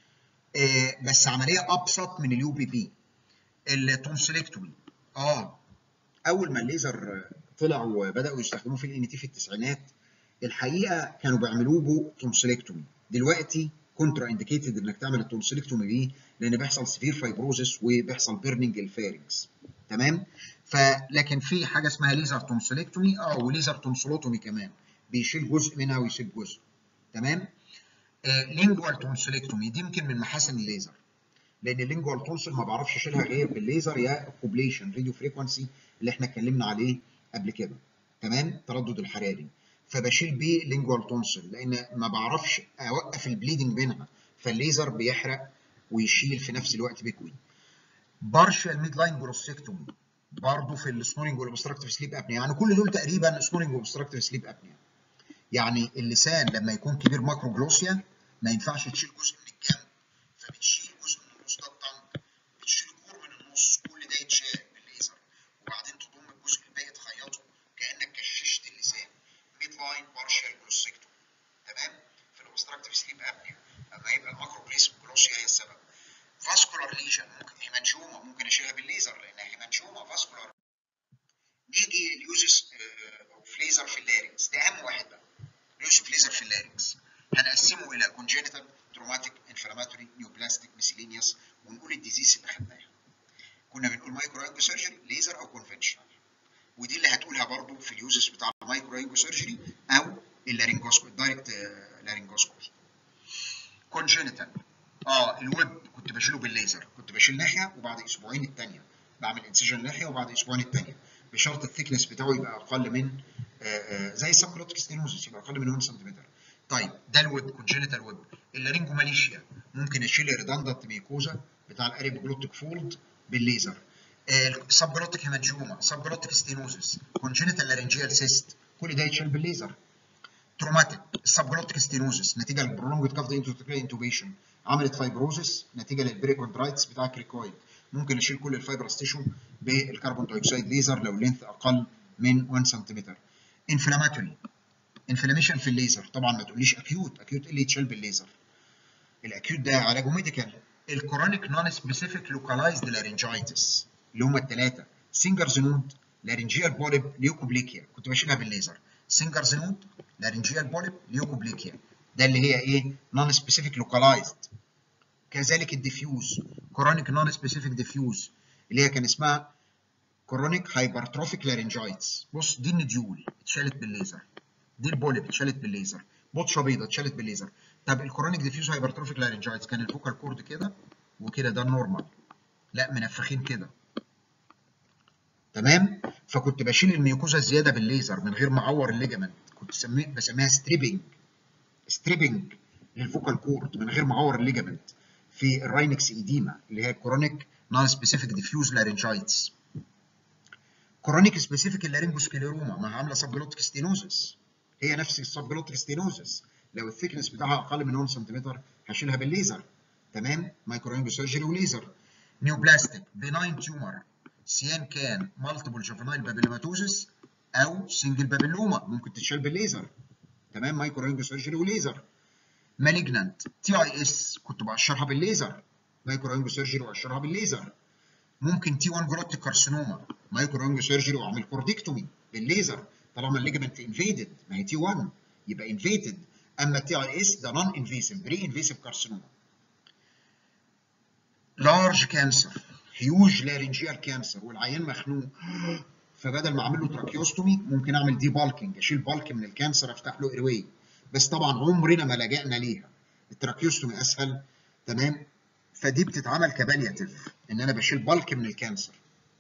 آه بس عمليه ابسط من اليو بي بي التونسيلكتومي اه اول ما الليزر طلع وبداوا يستخدموه في الان تي في التسعينات الحقيقه كانوا بيعملوه بو تونسيلكتومي دلوقتي كونترا انديكيتد انك تعمل التونسيلكتومي دي لان بيحصل سيفير فايبروزس وبيحصل بيرنينج الفارنكس تمام فلكن في حاجه اسمها ليزر تونسيلكتومي اه وليزر تونسيلوتومي كمان بيشيل جزء منها ويسيب جزء تمام آه لينجوال تونسيلكتومي دي يمكن من محاسن الليزر لان اللينجوال تونسل ما بعرفش اشيلها غير بالليزر يا الكوبليشن راديو فريكونسي اللي احنا اتكلمنا عليه قبل كده تمام التردد الحراري فبشيل بيه لينجوال تونسل لان ما بعرفش اوقف البليدنج بينها فالليزر بيحرق ويشيل في نفس الوقت بيكوي بارشال ميد لاين جروسكتومي برضه في السنورنج والاوبستراكتيف سليب ابنيا يعني كل دول تقريبا سنورنج واوبستراكتيف سليب ابنيا يعني اللسان لما يكون كبير ماكرو جلوسيا ما ينفعش تشيل جزء من الجنب فبتشيل جزء من النص ده الطنب بتشيل كور من النص كل ده يتشال بالليزر وبعدين تضم الجزء الباقي تخيطه كانك كششت اللسان ميد لاين بارشال جلوسكتوم تمام في الاوبستراكتيف سليب ابنيا اما يبقى الماكرو جلوسيا هي السبب فاسكولار ليجن ممكن هيمانشوما ممكن اشيلها بالليزر لانها هيمانشوما فاسكولار نيجي اليوزز اوف ليزر في اللارنكس ده اهم واحد بقى اليوز اوف ليزر في اللارنكس هنقسمه الى كونجينيتال تروماتيك انفلاماتوري نيوبلاستيك ميسيلينيوس ونقول الديزيز اللي خدناها كنا بنقول مايكرو انجو سيرجري ليزر او كونفنشنال ودي اللي هتقولها برضو في اليوزز بتاع المايكرو انجو سيرجري او اللارنجوسكوبي الدايركت لارنجوسكوبي كونجينيتال اه الويب كنت بشيله بالليزر كنت بشيل ناحيه وبعد اسبوعين الثانيه بعمل انسجن ناحيه وبعد اسبوعين الثانيه بشرط الثيكنس بتاعه يبقى اقل من آآ آآ زي السبكلوتيك ستينوزس يبقى اقل من 1 سنتيمتر طيب ده الويب كونجينيتال ويب اللارينجوماليشيا ممكن اشيل ريدندنت ميكوزا بتاع الاريبوجلوتيك فولد بالليزر السب جلوتيك هيمانجيوما سب جلوتيك ستينوزس كونجينيتال لارنجيال سيست كل ده يتشال بالليزر تروماتيك السب جلوتيك ستينوزس نتيجه للبرولونجد كاف انتوبيشن عملت فايبروزس نتيجه للبريكوندرايتس بتاع الكريكويد ممكن اشيل كل الفايبرس تيشو بالكربون دايوكسيد ليزر لو لينث اقل من 1 سنتيمتر انفلاماتوري انفلاميشن في الليزر طبعا ما تقوليش اكيوت اكيوت ايه اللي يتشال بالليزر الاكيوت ده علاجه ميديكال الكورونيك نون سبيسيفيك لوكالايزد لارنجايتس اللي هم الثلاثه سينجرز نود لارنجيال بوليب ليوكوبليكيا كنت بشيلها بالليزر سينجرز نود لارنجيال بوليب ليوكوبليكيا ده اللي هي ايه نون سبيسيفيك لوكالايزد كذلك الديفيوز كورونيك نون سبيسيفيك ديفيوز اللي هي كان اسمها كورونيك هايبرتروفيك لارنجايتس بص دي النديول اتشالت بالليزر دي البوليب اتشالت بالليزر بطشه بيضه اتشالت بالليزر طب الكورونيك ديفيوز هايبرتروفيك لارنجايتس كان الفوكال كورد كده وكده ده النورمال لا منفخين كده تمام فكنت بشيل الميوكوزا الزياده بالليزر من غير ما اعور الليجمنت كنت سميه بسميها ستريبنج ستريبنج للفوكال كورد من غير ما اعور الليجمنت في الراينكس ايديما اللي هي كورونيك نون سبيسيفيك ديفيوز لارنجايتس كورونيك سبيسيفيك اللارنجوسكليروما ما عامله سبجلوتيك ستينوزس هي نفس السبجلوتيك ستينوزس لو الثيكنس بتاعها اقل من 1 سم هشيلها بالليزر تمام مايكرو سيرجري وليزر نيوبلاستيك بناين تيومر سيان كان مالتيبل جوفينايل بابيلوماتوزس او سنجل بابيلوما ممكن تتشال بالليزر تمام مايكرو سيرجري وليزر مالجنانت تي اي اس كنت بقشرها بالليزر مايكرو سيرجري واشرها بالليزر ممكن تي 1 جلوتيك كارسينوما مايكرو سيرجري واعمل كورديكتومي بالليزر طالما الليجمنت انفيدد ما هي تي 1 يبقى انفيدد اما تي اي اس ده نون انفيسيف بري انفيسيف كارسينوما لارج كانسر هيوج لارنجيال كانسر والعيان مخنوق فبدل ما اعمل له تراكيوستومي ممكن اعمل دي بالكينج اشيل بالك من الكانسر افتح له ايرواي بس طبعا عمرنا ما لجأنا ليها التراكيوستومي اسهل تمام فدي بتتعمل كبالياتيف ان انا بشيل بالك من الكانسر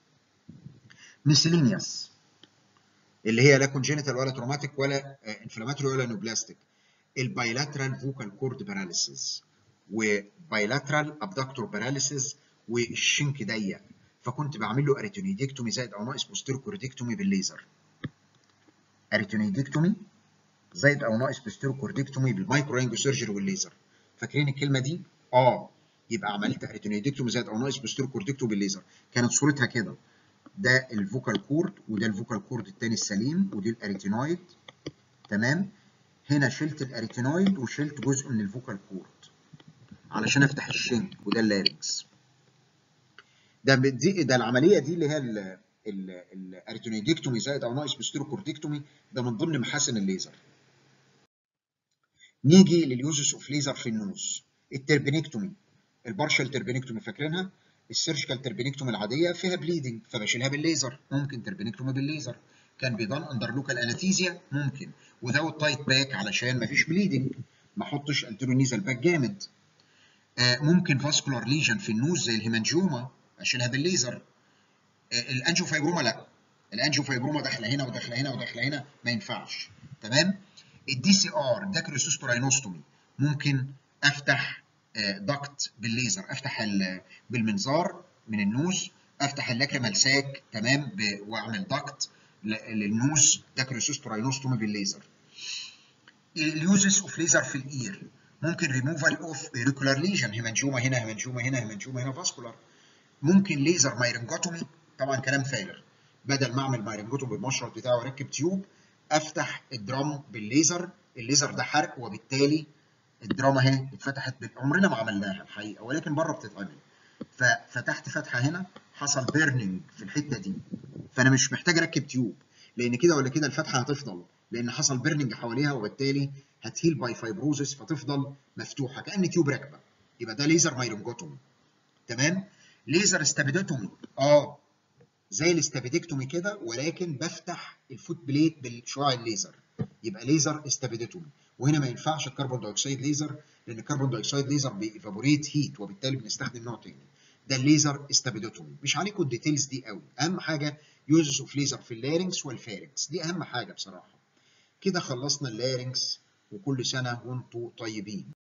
ميسلينيوس اللي هي لا كونجينيتال ولا تروماتيك ولا انفلاماتوري ولا نوبلاستيك البايلاترال فوكال كورد باراليسيس وبايلاترال ابدكتور باراليسيس والشنك ضيق فكنت بعمل له اريتونيديكتومي زائد او ناقص بوستيرو كورديكتومي بالليزر اريتونيديكتومي زائد او ناقص بوستيرو كورديكتومي بالمايكرو انجو سيرجري والليزر فاكرين الكلمه دي اه يبقى عملت اريتونيديكتومي زائد او ناقص بوستيرو كورديكتومي بالليزر كانت صورتها كده ده الفوكال كورد وده الفوكال كورد الثاني السليم ودي الاريتينويد تمام هنا شلت الاريتينويد وشلت جزء من الفوكال كورد علشان افتح الشنك وده اللارنكس ده دي ده العمليه دي اللي هي الاريتونيديكتومي زائد او ناقص بوستيروكورديكتومي ده من ضمن محاسن الليزر نيجي لليوزس اوف ليزر في النوز التربينكتومي البارشال تربينكتومي فاكرينها السيرجيكال تربينكتومي العاديه فيها بليدنج فبشيلها بالليزر ممكن تربينكتومي بالليزر كان بيضان اندر لوكال انستيزيا ممكن وذاوت تايت باك علشان مفيش بليدنج ما احطش انترونيزال باك جامد آه ممكن فاسكولار ليجن في النوز زي الهيمانجيوما اشيلها بالليزر آه الانجيوفايبروما لا الانجيوفايبروما داخله هنا وداخله هنا وداخله هنا ما ينفعش تمام الدي سي ار داكريسوستوراينوستومي ممكن افتح آه دكت بالليزر افتح بالمنظار من النوز افتح اللاكريمال ساك تمام واعمل دكت للنوز داكريسوستوراينوستومي بالليزر اليوزز اوف ليزر في الاير ممكن ريموفال اوف ايريكولار ليجن هيمانجيوما هنا هيمانجيوما هنا هيمانجيوما هنا فاسكولار ممكن ليزر مايرنجوتومي طبعا كلام فارغ بدل ما اعمل مايرنجوتومي بالمشرط بتاعه واركب تيوب افتح الدرام بالليزر الليزر ده حرق وبالتالي الدراما اهي اتفتحت عمرنا ما عملناها الحقيقه ولكن بره بتتعمل ففتحت فتحه هنا حصل بيرنينج في الحته دي فانا مش محتاج اركب تيوب لان كده ولا كده الفتحه هتفضل لان حصل بيرنينج حواليها وبالتالي هتهيل باي فايبروزس فتفضل مفتوحه كان تيوب راكبه يبقى ده ليزر مايرنجوتومي تمام ليزر استابيدوتومي اه زي الاستابيدكتومي كده ولكن بفتح الفوت بليت بالشعاع الليزر يبقى ليزر استابيدوتومي وهنا ما ينفعش الكربون دايوكسيد ليزر لان الكربون دايوكسيد ليزر بيفابوريت هيت وبالتالي بنستخدم نوع تاني ده الليزر استابيدوتومي مش عليكم الديتيلز دي قوي اهم حاجه يوزز اوف ليزر في اللارنكس والفارنكس دي اهم حاجه بصراحه كده خلصنا اللارنكس وكل سنه وانتم طيبين